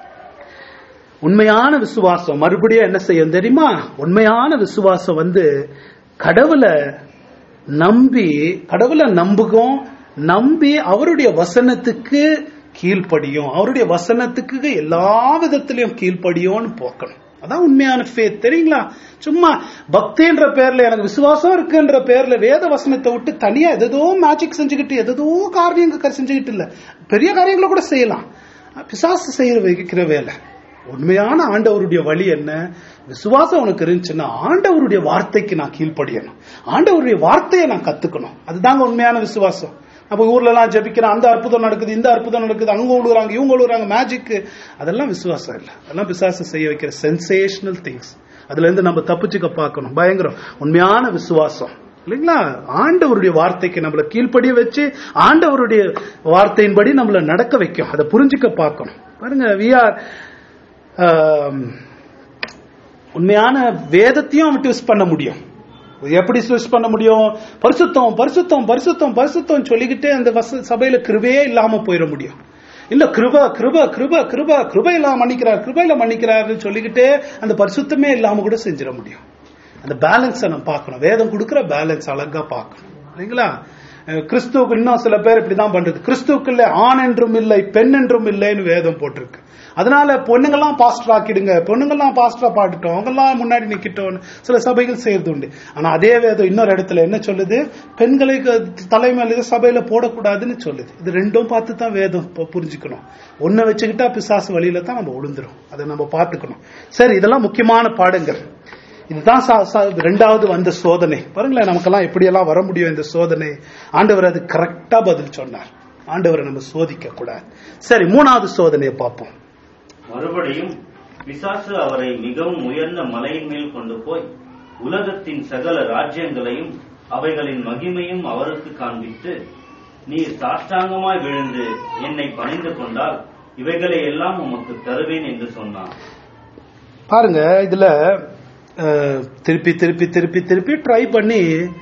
உண்மையான விசுவாசம் மறுபடியும் என்ன செய்யும் தெரியுமா உண்மையான விசுவாசம் வந்து கடவுளை நம்பி கடவுளை நம்புகும் நம்பி அவருடைய வசனத்துக்கு கீழ்ப்படியும் அவருடைய வசனத்துக்கு எல்லா விதத்திலையும் கீழ்ப்படியும்னு போக்கணும் அதான் உண்மையான ஃபேத் தெரியுங்களா சும்மா பக்தின்ற பேர்ல எனக்கு விசுவாசம் இருக்குன்ற பேர்ல வேத வசனத்தை விட்டு தனியா எதோ மேஜிக் செஞ்சுக்கிட்டு எதோ காரியங்கள் செஞ்சுக்கிட்டு இல்ல பெரிய காரியங்களை கூட செய்யலாம் பிசாசு செய்யற வைக்கிற வேலை உண்மையான ஆண்டவருடைய வழி என்ன விசுவாசம் உனக்கு இருந்துச்சுன்னா ஆண்டவருடைய வார்த்தைக்கு நான் கீழ்ப்படியணும் ஆண்டவருடைய வார்த்தையை நான் கத்துக்கணும் அதுதாங்க உண்மையான விசுவாசம் அப்ப ஊர்ல எல்லாம் ஜபிக்கிறேன் அந்த அற்புதம் நடக்குது இந்த அற்புதம் நடக்குது அங்க விழுறாங்க இவங்க விழுறாங்க மேஜிக் அதெல்லாம் விசுவாசம் இல்ல அதெல்லாம் விசுவாசம் செய்ய வைக்கிற சென்சேஷனல் திங்ஸ் அதுல இருந்து நம்ம தப்பிச்சுக்க பார்க்கணும் பயங்கரம் உண்மையான விசுவாசம் இல்லைங்களா ஆண்டவருடைய வார்த்தைக்கு நம்மள கீழ்ப்படிய வச்சு ஆண்டவருடைய வார்த்தையின்படி நம்மள நடக்க வைக்கும் அதை புரிஞ்சுக்க பார்க்கணும் பாருங்க வி ஆர் உண்மையான வேதத்தையும் அவன் ட்விஸ்ட் பண்ண முடியும் எப்படி ட்விஸ்ட் பண்ண முடியும் பரிசுத்தம் பரிசுத்தம் பரிசுத்தம் பரிசுத்தம் சொல்லிக்கிட்டே அந்த வச சபையில கிருபையே இல்லாம போயிட முடியும் இல்ல கிருப கிருப கிருப கிருப கிருபையில மன்னிக்கிறார் கிருபையில மன்னிக்கிறாருன்னு சொல்லிக்கிட்டே அந்த பரிசுத்தமே இல்லாம கூட செஞ்சிட முடியும் அந்த பேலன்ஸை நம்ம பார்க்கணும் வேதம் கொடுக்கிற பேலன்ஸ் அழகா பார்க்கணும் இல்லைங்களா கிறிஸ்துவுக்கு இன்னும் சில பேர் இப்படிதான் பண்றது கிறிஸ்துவுக்கு இல்லை ஆண் என்றும் இல்லை பெண் என்றும் இல்லைன்னு வேதம் போட்டிருக்கு அதனால பொண்ணுங்கெல்லாம் பாஸ்டர் ஆக்கிடுங்க பொண்ணுங்கெல்லாம் பாஸ்டரா பாட்டுட்டோம் அவங்கெல்லாம் முன்னாடி நிக்கிட்டோம் சில சபைகள் செய்யறது உண்டு ஆனா அதே வேதம் இன்னொரு இடத்துல என்ன சொல்லுது பெண்களை தலைமையில சபையில போடக்கூடாதுன்னு சொல்லுது இது ரெண்டும் பார்த்து தான் வேதம் புரிஞ்சுக்கணும் ஒன்ன வச்சுக்கிட்டா பிசாசு வழியில தான் நம்ம விழுந்துரும் அதை நம்ம பார்த்துக்கணும் சரி இதெல்லாம் முக்கியமான பாடங்கள் இதுதான் ரெண்டாவது வந்த சோதனை பாருங்களேன் நமக்கெல்லாம் எப்படியெல்லாம் வர முடியும் இந்த சோதனை ஆண்டவர் அது கரெக்டா பதில் சொன்னார் ஆண்டவரை நம்ம சோதிக்க கூடாது சரி மூணாவது சோதனையை பார்ப்போம் மறுபடியும் பிசாசு அவரை மிகவும் உயர்ந்த மலையின் மேல் கொண்டு போய் உலகத்தின் சகல ராஜ்யங்களையும் அவைகளின் மகிமையும் அவருக்கு காண்பித்து நீர் சாஷ்டாங்கமாய் விழுந்து என்னை பணிந்து கொண்டால் இவைகளை எல்லாம் உமக்கு தருவேன் என்று சொன்னான் பாருங்க இதுல திருப்பி திருப்பி திருப்பி திருப்பி ட்ரை பண்ணி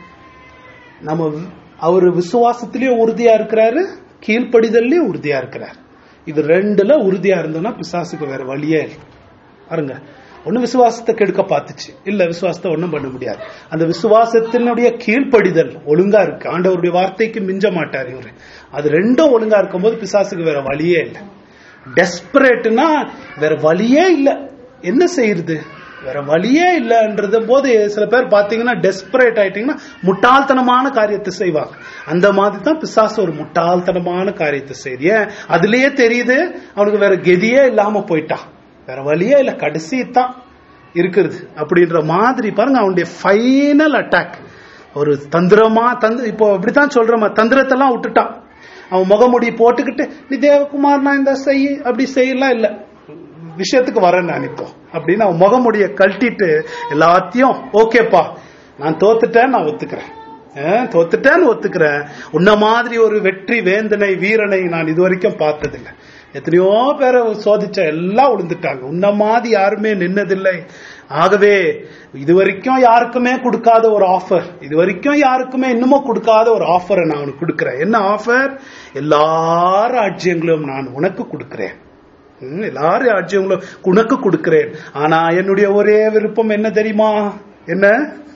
நம்ம அவர் விசுவாசத்திலயும் உறுதியா இருக்கிறாரு கீழ்ப்படிதல்லயும் உறுதியா இருக்கிறார் இது ரெண்டுல உறுதியா இருந்தோம்னா பிசாசுக்கு வேற வழியே இல்லை பாருங்க ஒண்ணு விசுவாசத்தை கெடுக்க பார்த்துச்சு இல்ல விசுவாசத்தை ஒண்ணும் பண்ண முடியாது அந்த விசுவாசத்தினுடைய கீழ்ப்படிதல் ஒழுங்கா இருக்கு ஆண்டவருடைய வார்த்தைக்கு மிஞ்ச மாட்டார் இவரு அது ரெண்டும் ஒழுங்கா இருக்கும்போது பிசாசுக்கு வேற வழியே இல்லை டெஸ்பரேட்னா வேற வழியே இல்லை என்ன செய்யறது வேற வழியே இல்லைன்றது போது சில பேர் பாத்தீங்கன்னா டெஸ்பரேட் ஆயிட்டீங்கன்னா முட்டாள்தனமான காரியத்தை செய்வாங்க அந்த மாதிரி தான் பிசாசு ஒரு முட்டாள்தனமான காரியத்தை செய்யுது ஏன் அதுலயே தெரியுது அவனுக்கு வேற கெதியே இல்லாம போயிட்டான் வேற வழியே இல்ல கடைசி தான் இருக்கிறது அப்படின்ற மாதிரி பாருங்க அவனுடைய ஃபைனல் அட்டாக் ஒரு தந்திரமா தந்து இப்போ இப்படித்தான் சொல்றோமா தந்திரத்தெல்லாம் விட்டுட்டான் அவன் முகமுடி போட்டுக்கிட்டு நீ தேவகுமார் நான் இந்த செய் அப்படி செய்யலாம் இல்ல விஷயத்துக்கு வரேன் நான் இப்போ அப்படின்னு அவன் முகமுடிய கழட்டிட்டு எல்லாத்தையும் ஓகேப்பா நான் தோத்துட்டேன் நான் ஒத்துக்கிறேன் அஹ், தோத்துட்டேன்னு ஒத்துக்கிறேன் உன்ன மாதிரி ஒரு வெற்றி வேந்தனை வீரனை நான் இது வரைக்கும் பார்த்ததில்லை எத்தனையோ பேரை சோதிச்ச எல்லாம் விழுந்துட்டாங்க உன்ன மாதிரி யாருமே நின்னதில்லை ஆகவே இது வரைக்கும் யாருக்குமே கொடுக்காத ஒரு ஆஃபர் இது வரைக்கும் யாருக்குமே இன்னமும் கொடுக்காத ஒரு ஆஃபரை நான் உனக்கு கொடுக்கிறேன் என்ன ஆஃபர் எல்லா ராஜ்யங்களும் நான் உனக்கு கொடுக்கிறேன் ம், எல்லா ராஜ்யங்களும் உனக்கு கொடுக்கிறேன் ஆனா என்னுடைய ஒரே விருப்பம் என்ன தெரியுமா என்ன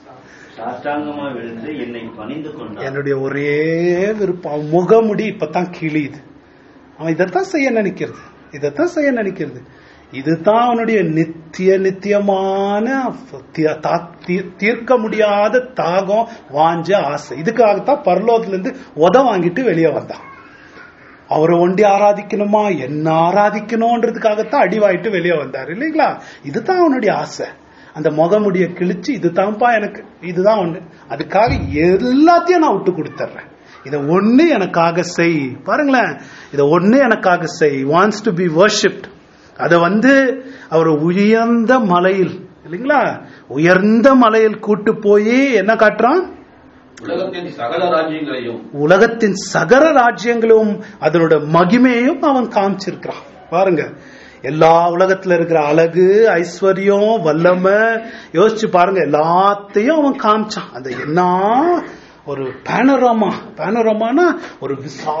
சாஷ்டாங்கமா விழுந்து என்னை பணிந்து கொண்டான் என்னுடைய ஒரே விருப்பம் அவன் முகமுடி இப்பதான் கிழியுது அவன் இதைத்தான் செய்ய நினைக்கிறது இதைத்தான் செய்ய நினைக்கிறது இதுதான் அவனுடைய நித்திய நித்தியமான தி- தா- தீ- தீர்க்க முடியாத தாகம் வாஞ்ச ஆசை இதுக்காகத்தான் பரலோகத்துல இருந்து உத வாங்கிட்டு வெளியே வந்தான் அவரை ஒண்டி ஆராதிக்கணுமா என்ன ஆராதிக்கணும்ன்றதுக்காகத்தான் அடிவாயிட்டு வெளியே வந்தார் இல்லைங்களா இதுதான் அவனுடைய ஆசை அந்த முகமுடிய கிழிச்சு இதுதான்ப்பா எனக்கு இதுதான் ஒண்ணு அதுக்காக எல்லாத்தையும் நான் விட்டு கொடுத்துட்றேன் இதை ஒண்ணு எனக்காக செய் பாருங்களேன் இதை ஒண்ணு எனக்காக செய் வாண்ட்ஸ் டு பி வர்ஷிப்ட் அதை வந்து அவர் உயர்ந்த மலையில் இல்லைங்களா உயர்ந்த மலையில் கூட்டு போய் என்ன காட்டுறான் உலகத்தின் சகல ராஜ்யங்களையும் உலகத்தின் சகல ராஜ்யங்களும் அதனோட மகிமையையும் அவன் காமிச்சிருக்கிறான் பாருங்க எல்லா உலகத்துல இருக்கிற அழகு ஐஸ்வர்யம் வல்லமை யோசிச்சு பாருங்க எல்லாத்தையும் அவன் காமிச்சான் அது என்ன ஒரு பேனராமா பேனராமானா ஒரு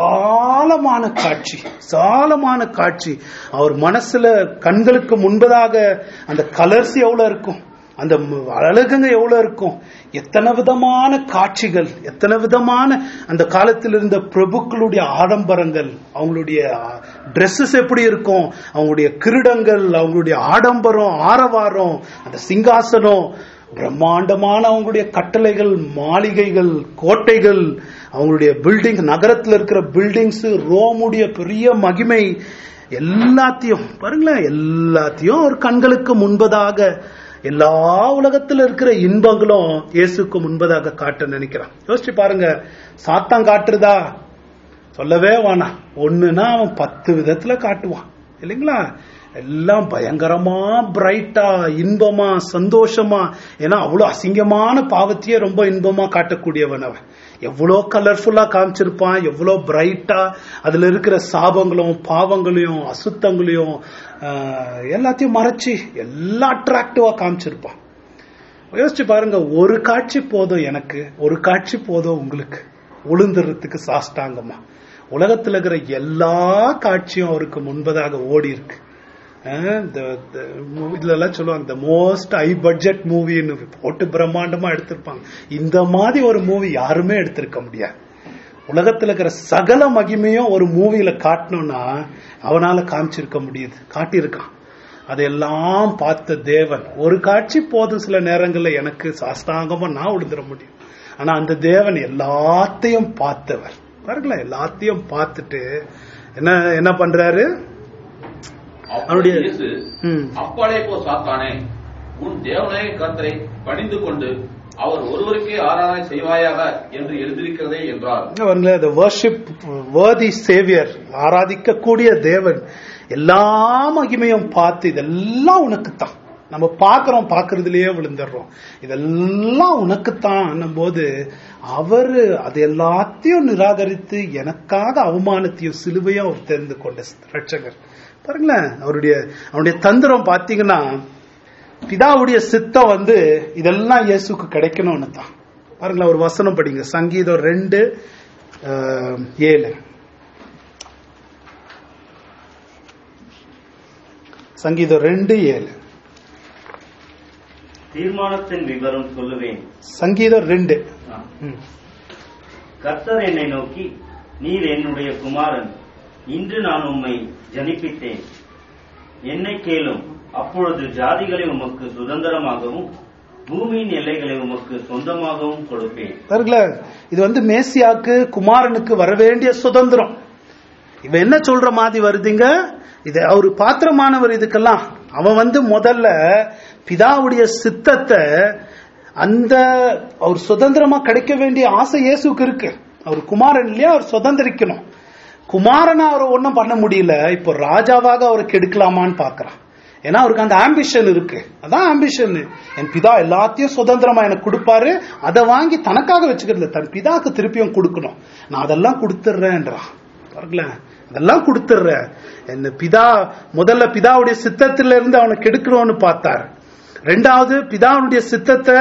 விசாலமான காட்சி விசாலமான காட்சி அவர் மனசுல கண்களுக்கு முன்பதாக அந்த கலர்ஸ் எவ்வளவு இருக்கும் அந்த ம- அழகுங்க எவ்வளவு இருக்கும் எத்தனை விதமான காட்சிகள் எத்தனை விதமான அந்த காலத்தில் இருந்த பிரபுக்களுடைய ஆடம்பரங்கள் அவங்களுடைய Dresses எப்படி இருக்கும் அவங்களுடைய கிரீடங்கள் அவங்களுடைய ஆடம்பரம் ஆரவாரம் அந்த சிங்காசனம் பிரம்மாண்டமான அவங்களுடைய கட்டளைகள் மாளிகைகள் கோட்டைகள் அவங்களுடைய பில்டிங் நகரத்தில் இருக்கிற பில்டிங்ஸ் ரோமுடைய பெரிய மகிமை எல்லாத்தையும் பாருங்களேன் எல்லாத்தையும் ஒரு கண்களுக்கு முன்பதாக எல்லா உலகத்துல இருக்கிற இன்பங்களும் இயேசுக்கு முன்பதாக காட்ட நினைக்கிறான் யோசிச்சு பாருங்க சாத்தான் காட்டுறதா சொல்லவே வேணாம் ஒண்ணுன்னா அவன் பத்து விதத்துல காட்டுவான் இல்லைங்களா எல்லாம் பயங்கரமா பிரைட்டா இன்பமா சந்தோஷமா ஏன்னா அவ்வளவு அசிங்கமான பாவத்தையே ரொம்ப இன்பமா காட்டக்கூடியவன் அவன் எவ்வளோ கலர்ஃபுல்லா காமிச்சிருப்பான் எவ்வளோ பிரைட்டா அதுல இருக்கிற சாபங்களும் பாவங்களையும் அசுத்தங்களையும் ஆஹ், எல்லாத்தையும் மறைச்சு எல்லாம் அட்ராக்டிவா காமிச்சிருப்பான் யோசிச்சு பாருங்க ஒரு காட்சி போதும் எனக்கு ஒரு காட்சி போதும் உங்களுக்கு உளுந்துறதுக்கு சாஷ்டாங்கமா உலகத்துல இருக்கிற எல்லா காட்சியும் அவருக்கு முன்பதாக ஓடி இருக்கு அஹ் the- the movie- இதுல எல்லாம் சொல்லுவாங்க த மோஸ்ட் ஹை பட்ஜெட் மூவின்னு போட்டு பிரம்மாண்டமா எடுத்திருப்பாங்க இந்த மாதிரி ஒரு மூவி யாருமே எடுத்திருக்க முடியாது உலகத்துல இருக்கிற சகல மகிமையும் ஒரு மூவியில காட்டணும்னா அவனால காமிச்சிருக்க முடியுது காட்டியிருக்கான் அதையெல்லாம் பார்த்த தேவன் ஒரு காட்சி போதும் சில நேரங்கள்ல எனக்கு சாஸ்தாங்கமா நான் விழுந்துட முடியும் ஆனா அந்த தேவன் எல்லாத்தையும் பார்த்தவர் பாருங்களேன் எல்லாத்தையும் பார்த்துட்டு என்ன என்ன பண்றாரு அப்பொழுது அவருடைய- இயேசு ம். அப்பாலே போ சாத்தானே உன் தேவனாய கர்த்தரை பணிந்து கொண்டு அவர் ஒருவருக்கே ஆராதனை செய்வாயாக என்று எழுதியிருக்கிறதே என்றார் அவங்கள the worship worthy சேவியர் ஆராதிக்கக்கூடிய தேவன் எல்லா மகிமையும் பார்த்து இதெல்லாம் உனக்குத்தான் நம்ம பார்க்கிறோம் பார்க்கறதுலயே விழுந்துடுறோம் இதெல்லாம் உனக்குத்தான் போது அவரு அது எல்லாத்தையும் நிராகரித்து எனக்காக அவமானத்தையும் சிலுவையும் அவர் தெரிந்து கொண்ட ரட்சகர் பாருங்களேன் அவருடைய அவருடைய தந்திரம் பார்த்தீங்கன்னா பிதாவுடைய சித்தம் வந்து இதெல்லாம் இயேசுக்கு கிடைக்கணும்னு தான் பாருங்களேன் ஒரு வசனம் படிங்க சங்கீதம் ரெண்டு அஹ், ஏழு சங்கீதம் ரெண்டு ஏழு தீர்மானத்தின் விவரம் சொல்லுவேன் சங்கீதம் ரெண்டு ஆ. ம். கர்த்தர் என்னை நோக்கி நீர் என்னுடைய குமாரன் இன்று நான் உம்மை ஜனிப்பித்தேன் என்னை கேளும் அப்பொழுது ஜாதிகளை உமக்கு சுதந்திரமாகவும் பூமியின் எல்லைகளை உமக்கு சொந்தமாகவும் கொடுப்பேன் பாருங்களேன் இது வந்து மேசியாக்கு குமாரனுக்கு வர வேண்டிய சுதந்திரம் இவ என்ன சொல்ற மாதிரி வருதுங்க இது அவரு பாத்திரமானவர் இதுக்கெல்லாம் அவன் வந்து முதல்ல பிதாவுடைய சித்தத்தை அந்த அவர் சுதந்திரமா கிடைக்க வேண்டிய ஆசை இயேசுக்கு இருக்கு அவர் குமாரன் இல்லையா அவர் சுதந்திரிக்கணும் குமாரனா அவர் ஒன்றும் பண்ண முடியல இப்போ ராஜாவாக அவரை கெடுக்கலாமான்னு பார்க்கறான் ஏன்னா அவருக்கு அந்த ஆம்பிஷன் இருக்கு அதான் ஆம்பிஷன் என் பிதா எல்லாத்தையும் சுதந்திரமா எனக்கு கொடுப்பாரு அதை வாங்கி தனக்காக வச்சுக்கிறது இல்ல, தன் பிதாக்கு திருப்பியும் கொடுக்கணும் நான் அதெல்லாம் கொடுத்துட்றேன்றான் பாருங்களேன் அதெல்லாம் கொடுத்துட்றேன் என்ன பிதா முதல்ல பிதாவுடைய சித்தத்தில இருந்து அவனை கெடுக்கணும்னு பார்த்தார் ரெண்டாவது பிதாவுடைய சித்தத்தை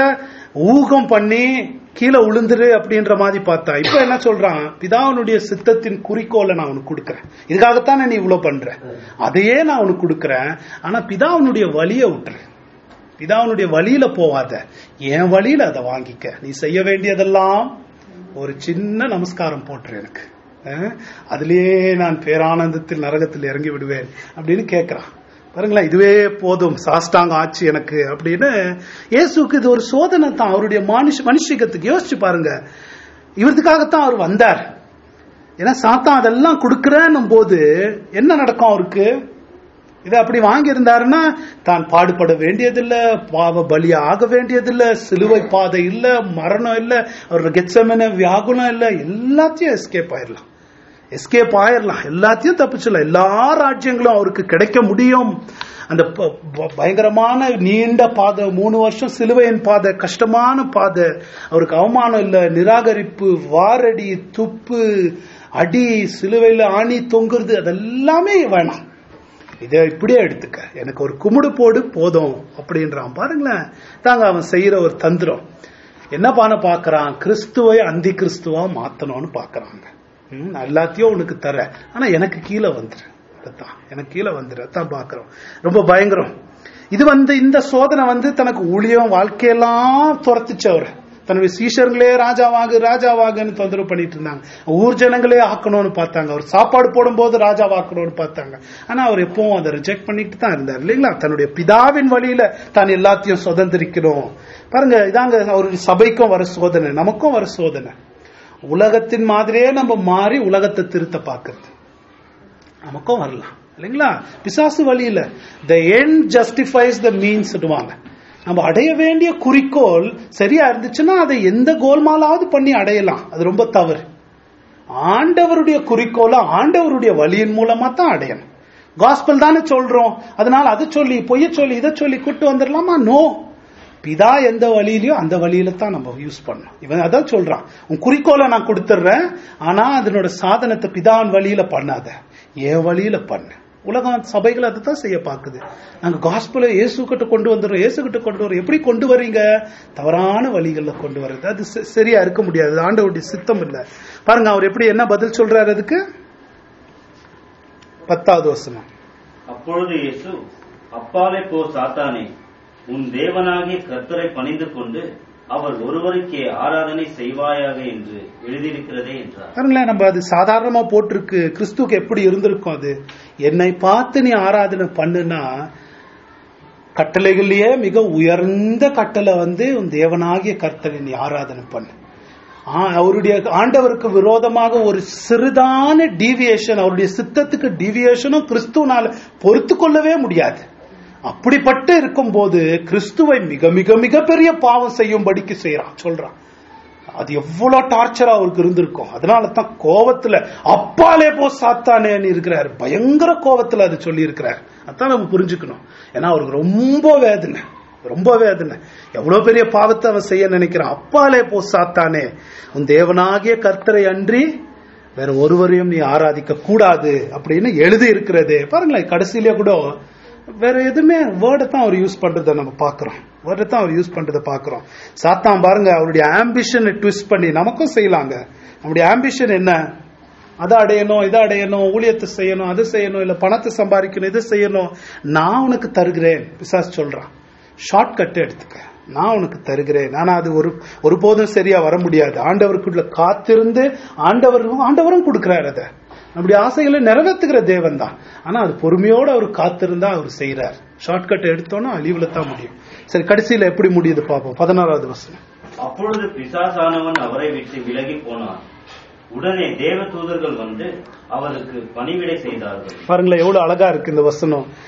ஊகம் பண்ணி கீழே உளுந்துரு அப்படின்ற மாதிரி பார்த்தா இப்ப என்ன சொல்றான் பிதாவினுடைய சித்தத்தின் குறிக்கோளை நான் உனக்கு கொடுக்கறேன் இதுக்காகத்தானே நீ இவ்வளவு பண்ற அதையே நான் உனக்கு கொடுக்கறேன் ஆனா பிதாவினுடைய வழியை விட்டுரு பிதாவினுடைய வழியில போவாத என் வழியில அதை வாங்கிக்க நீ செய்ய வேண்டியதெல்லாம் ஒரு சின்ன நமஸ்காரம் போட்டுரு எனக்கு அஹ், அதிலேயே நான் பேரானந்தத்தில் நரகத்தில் இறங்கி விடுவேன் அப்படின்னு கேட்கிறான் பாருங்களேன் இதுவே போதும் சாஷ்டாங்க ஆச்சு எனக்கு அப்படின்னு இயேசுக்கு இது ஒரு சோதனை தான் அவருடைய மனுஷ மனுஷிகத்துக்கு யோசிச்சு பாருங்க இவருக்காகத்தான் அவர் வந்தார் ஏன்னா சாத்தான் அதெல்லாம் கொடுக்கறன்னும் போது என்ன நடக்கும் அவருக்கு இதை அப்படி வாங்கியிருந்தாருன்னா தான் பாடுபட வேண்டியதில்ல பாவ பலி ஆக வேண்டியதில்ல சிலுவை பாதை இல்ல மரணம் இல்ல அவரோட கெச்சமன வியாகுலம் இல்ல எல்லாத்தையும் எஸ்கேப் ஆயிடலாம் எஸ்கேப் ஆயிரலாம் எல்லாத்தையும் தப்பிச்சிடலாம் எல்லா ராஜ்யங்களும் அவருக்கு கிடைக்க முடியும் அந்த ப- ப- பயங்கரமான நீண்ட பாதை மூணு வருஷம் சிலுவையின் பாதை கஷ்டமான பாதை அவருக்கு அவமானம் இல்ல நிராகரிப்பு வாரடி துப்பு அடி சிலுவையில் ஆணி தொங்குறது அதெல்லாமே வேணாம் இதை இப்படியே எடுத்துக்க எனக்கு ஒரு குமுடு போடு போதும் அப்படின்றான் பாருங்களேன் தாங்க அவன் செய்யற ஒரு தந்திரம் என்ன பண்ண பாக்குறான் கிறிஸ்துவை அந்தி கிறிஸ்துவா மாத்தணும்னு பாக்குறாங்க ம், நான் எல்லாத்தையும் உனக்கு தரேன் ஆனா எனக்கு கீழே வந்துரு அதான் எனக்கு கீழே வந்துரு அதான் பாக்குறோம் ரொம்ப பயங்கரம் இது வந்து இந்த சோதனை வந்து தனக்கு ஊழியம் வாழ்க்கையெல்லாம் துரத்துச்சு அவர் தன்னுடைய சீஷர்களே ராஜாவாகு ராஜாவாகுன்னு தொந்தரவு பண்ணிட்டு இருந்தாங்க ஊர் ஜனங்களே ஆக்கணும்னு பார்த்தாங்க அவர் சாப்பாடு போடும்போது ராஜாவாக்கணும்னு பார்த்தாங்க ஆனா அவர் எப்பவும் அதை ரிஜெக்ட் பண்ணிட்டு தான் இருந்தார் இல்லைங்களா தன்னுடைய பிதாவின் வழியில தான் எல்லாத்தையும் சுதந்திரிக்கணும் பாருங்க இதாங்க ஒரு சபைக்கும் வர சோதனை நமக்கும் வர சோதனை உலகத்தின் மாதிரியே நம்ம மாறி உலகத்தை திருத்த பார்க்கறது நமக்கும் வரலாம் இல்லைங்களா பிசாசு வழியில the end justifies the means நம்ம அடைய வேண்டிய குறிக்கோள் சரியா இருந்துச்சுன்னா அதை எந்த கோல்மாலாவது பண்ணி அடையலாம் அது ரொம்ப தவறு ஆண்டவருடைய குறிக்கோளை ஆண்டவருடைய வழியின் மூலமா தான் அடையணும் காஸ்பல் தானே சொல்றோம் அதனால அதை சொல்லி பொய்ய சொல்லி இதை சொல்லி கூட்டு வந்துடலாமா நோ பிதா எந்த வழியிலயோ அந்த வழியில தான் நம்ம யூஸ் பண்ணணும் இவன் அதான் சொல்றான் உன் குறிக்கோளை நான் கொடுத்துட்றேன் ஆனா அதனோட சாதனத்தை பிதாவின் வழியில பண்ணாத என் வழியில பண்ணு உலகம் சபைகள் அதை தான் செய்ய பார்க்குது நாங்க காஸ்பலை இயேசு கிட்ட கொண்டு வந்துடுறோம் இயேசு கிட்ட கொண்டு வரோம் எப்படி கொண்டு வர்றீங்க தவறான வழிகள்ல கொண்டு வர்றது அது ச- சரியா இருக்க முடியாது அது ஆண்டவருடைய சித்தம் இல்ல பாருங்க அவர் எப்படி என்ன பதில் சொல்றாரு அதுக்கு பத்தாவது வசனம் அப்பொழுது இயேசு அப்பாலே போ சாத்தானே உன் தேவனாகிய கர்த்தரை பணிந்து கொண்டு அவர் ஒருவருக்கே ஆராதனை செய்வாயாக என்று எழுதியிருக்கிறதே என்றார் பாருங்களேன் நம்ம அது சாதாரணமா போட்டிருக்கு கிறிஸ்துவுக்கு எப்படி இருந்திருக்கும் அது என்னை பார்த்து நீ ஆராதனை பண்ணுனா கட்டளைகள்லயே மிக உயர்ந்த கட்டளை வந்து உன் தேவனாகிய கர்த்தரை நீ ஆராதனை பண்ணு ஆ- அவருடைய ஆண்டவருக்கு விரோதமாக ஒரு சிறிதான டீவியேஷன் அவருடைய சித்தத்துக்கு டீவியேஷனும் கிறிஸ்துவனால பொறுத்து கொள்ளவே முடியாது அப்படிப்பட்டு இருக்கும்போது கிறிஸ்துவை மிக மிக மிக பெரிய பாவம் செய்யும்படிக்கு செய்யறான் சொல்றான் அது எவ்வளவு டார்ச்சரா அவருக்கு இருந்திருக்கும் அதனால தான் கோவத்துல அப்பாலே போ சாத்தானேன்னு இருக்கிறார் பயங்கர கோவத்துல அது சொல்லி இருக்கிறார் அதான் நம்ம புரிஞ்சுக்கணும் ஏன்னா அவருக்கு ரொம்ப வேதனை ரொம்ப வேதனை எவ்வளவு பெரிய பாவத்தை அவன் செய்ய நினைக்கிறான் அப்பாலே போ சாத்தானே உன் தேவனாகிய கர்த்தரை அன்றி வேற ஒருவரையும் நீ ஆராதிக்க கூடாது அப்படின்னு எழுதி இருக்கிறது பாருங்களேன் கடைசியிலே கூட வேற எதுவுமே வேர்டை தான் அவர் யூஸ் பண்றதை நம்ம பாக்குறோம் வேர்டை தான் அவர் யூஸ் பண்றதை பாக்குறோம் சாத்தான் பாருங்க அவருடைய ஆம்பிஷனை ட்விஸ்ட் பண்ணி நமக்கும் செய்யலாங்க நம்முடைய ஆம்பிஷன் என்ன அதை அடையணும் இதை அடையணும் ஊழியத்தை செய்யணும் அது செய்யணும் இல்ல பணத்தை சம்பாதிக்கணும் இதை செய்யணும் நான் உனக்கு தருகிறேன் பிசாஸ் சொல்றான் ஷார்ட் கட் எடுத்துக்க நான் உனக்கு தருகிறேன் ஆனா அது ஒரு ஒருபோதும் சரியா வர முடியாது ஆண்டவருக்குள்ள காத்திருந்து ஆண்டவரும் ஆண்டவரும் கொடுக்கிறார் அதை நம்முடைய ஆசைகளை நிறைவேற்றுகிற தேவன் தான் ஆனா அது பொறுமையோட அவர் காத்திருந்தா அவர் செய்யறார் ஷார்ட்கட் எடுத்தோம்னா அழிவுல தான் முடியும் சரி கடைசியில எப்படி முடியுது பாப்போம் பதினாறாவது வசனம் அப்பொழுது பிசாசானவன் அவரை விட்டு விலகி போனான் உடனே தேவ தூதர்கள் வந்து அவருக்கு பணிவிடை செய்தார்கள் பாருங்களேன் எவ்வளவு அழகா இருக்கு இந்த வசனம்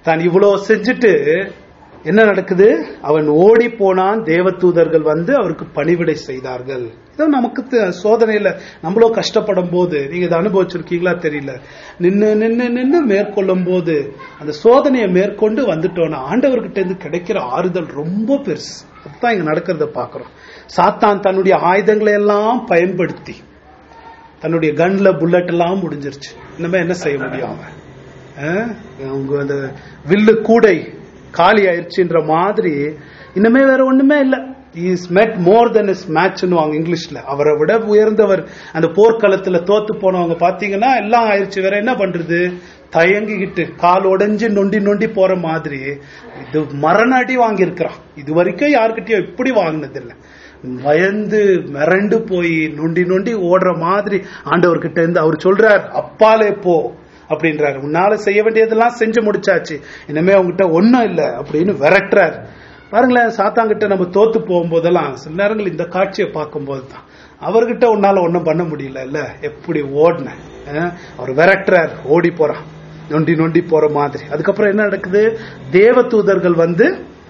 தான் இவ்வளவு செஞ்சுட்டு என்ன நடக்குது அவன் ஓடி போனான் தேவதூதர்கள் வந்து அவருக்கு பணிவிடை செய்தார்கள் இதோ நமக்கு த- சோதனையில நம்மளோ கஷ்டப்படும் போது நீங்க இதை அனுபவிச்சிருக்கீங்களா தெரியல நின்னு நின்னு நின்னு மேற்கொள்ளும் போது அந்த சோதனையை மேற்கொண்டு வந்துட்டோம்னா ஆண்டவர்கிட்ட இருந்து கிடைக்கிற ஆறுதல் ரொம்ப பெருசு அதுதான் இங்க நடக்கிறத பாக்குறோம் சாத்தான் தன்னுடைய ஆயுதங்களை எல்லாம் பயன்படுத்தி தன்னுடைய கன்ல புல்லட் எல்லாம் முடிஞ்சிருச்சு இனிமே என்ன செய்ய முடியும் அவன் அஹ்? அவங்க அந்த வில்லு கூடை காலி ஆயிடுச்சுன்ற மாதிரி இன்னுமே வேற ஒண்ணுமே இல்ல இஸ் மெட் மோர் தென் இஸ் மேட்ச்னு வாங்க இங்கிலீஷ்ல அவரை விட உயர்ந்தவர் அந்த போர்க்களத்துல தோத்து போனவங்க பாத்தீங்கன்னா எல்லாம் ஆயிடுச்சு வேற என்ன பண்றது தயங்கிக்கிட்டு கால் உடைஞ்சு நொண்டி நொண்டி போற மாதிரி இது மரண அடி வாங்கியிருக்கிறான் இது வரைக்கும் யாருக்கிட்டயும் இப்படி வாங்கினதில்லை பயந்து மிரண்டு போய் நொண்டி நொண்டி ஓடுற மாதிரி ஆண்டவர்கிட்ட இருந்து அவர் சொல்றார் அப்பாலே போ அப்படின்றாரு உன்னால செய்ய வேண்டியதெல்லாம் செஞ்சு முடிச்சாச்சு இனிமே அவங்ககிட்ட ஒண்ணும் இல்ல அப்படின்னு விரட்டுறாரு பாருங்களேன் சாத்தாங்கிட்ட நம்ம தோத்து போகும்போதெல்லாம் சில நேரங்கள் இந்த காட்சியை பார்க்கும்போது தான் அவர்கிட்ட உன்னால ஒண்ணும் பண்ண முடியல இல்ல எப்படி ஓடின அவர் விரட்டுறார் ஓடி போறான் நொண்டி நொண்டி போற மாதிரி அதுக்கப்புறம் என்ன நடக்குது தேவ தூதர்கள் வந்து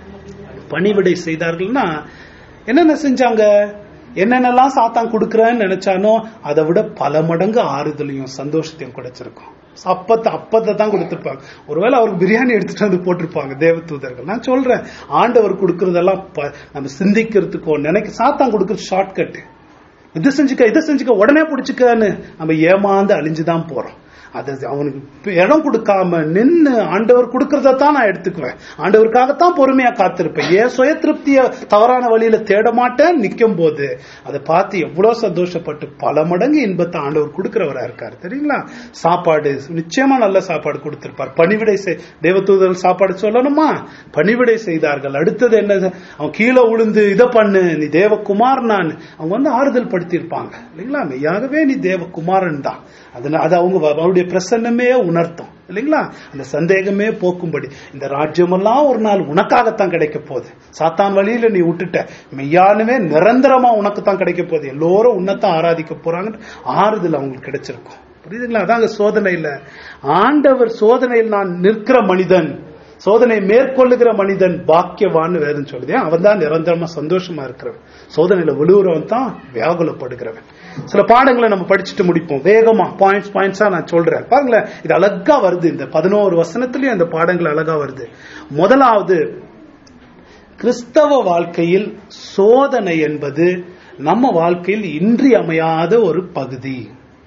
பணிவிடை செய்தார்கள்னா என்னென்ன செஞ்சாங்க என்னென்னலாம் சாத்தான் கொடுக்கறேன்னு நினைச்சானோ அதை விட பல மடங்கு ஆறுதலையும் சந்தோஷத்தையும் கிடைச்சிருக்கும் அப்பத்தை அப்பத்தை தான் கொடுத்திருப்பாங்க ஒருவேளை அவருக்கு பிரியாணி எடுத்துட்டு வந்து போட்டிருப்பாங்க தேவ தூதர்கள் நான் சொல்றேன் ஆண்டவர் கொடுக்கறதெல்லாம் ப- நம்ம சிந்திக்கிறதுக்கோ நினைக்க சாத்தான் கொடுக்கறது ஷார்ட்கட் இதை செஞ்சுக்க இதை செஞ்சுக்க உடனே பிடிச்சுக்கன்னு நம்ம ஏமாந்து அழிஞ்சுதான் போறோம் அது அவனுக்கு இப்ப இடம் கொடுக்காம நின்னு ஆண்டவர் கொடுக்கறத தான் நான் எடுத்துக்குவேன் ஆண்டவருக்காகத்தான் பொறுமையா காத்திருப்பேன் ஏன் சுய திருப்திய தவறான வழியில தேட மாட்டேன் நிக்கும் போது அதை பார்த்து எவ்வளவு சந்தோஷப்பட்டு பல மடங்கு இன்பத்தை ஆண்டவர் கொடுக்கிறவரா இருக்காரு தெரியுங்களா சாப்பாடு நிச்சயமா நல்ல சாப்பாடு கொடுத்திருப்பார் பணிவிடை செய் தேவதூதர்கள் சாப்பாடு சொல்லணுமா பணிவிடை செய்தார்கள் அடுத்தது என்ன அவன் கீழே விழுந்து இதை பண்ணு நீ தேவகுமார் நான் அவங்க வந்து ஆறுதல் படுத்தியிருப்பாங்க இல்லைங்களா மெய்யாகவே நீ தேவகுமாரன் தான் அதனால அது அவங்க வ- அவருடைய பிரசன்னமே உணர்த்தும் இல்லைங்களா அந்த சந்தேகமே போக்கும்படி இந்த ராஜ்யமெல்லாம் ஒரு நாள் உனக்காகத்தான் கிடைக்க போகுது சாத்தான் வழியில நீ விட்டுட்ட மெய்யானவே நிரந்தரமா உனக்கு தான் கிடைக்க போகுது எல்லோரும் உன்னைத்தான் ஆராதிக்க போறாங்க ஆறுதல் அவங்களுக்கு கிடைச்சிருக்கும் புரியுதுங்களா அதாங்க சோதனையில ஆண்டவர் சோதனையில் நான் நிற்கிற மனிதன் சோதனை மேற்கொள்ளுகிற மனிதன் பாக்கியவான்னு வேதம் சொல்லுது அவன் தான் நிரந்தரமா சந்தோஷமா இருக்கிறவன் சோதனையில விழுவுறவன் தான் வியாகுலப்படுகிறவன் சில பாடங்களை நம்ம படிச்சுட்டு முடிப்போம் வேகமா பாயிண்ட்ஸ் பாயிண்ட்ஸா நான் சொல்றேன் பாருங்களேன் இது அழகா வருது இந்த பதினோரு வசனத்திலயும் இந்த பாடங்கள் அழகா வருது முதலாவது கிறிஸ்தவ வாழ்க்கையில் சோதனை என்பது நம்ம வாழ்க்கையில் இன்றியமையாத ஒரு பகுதி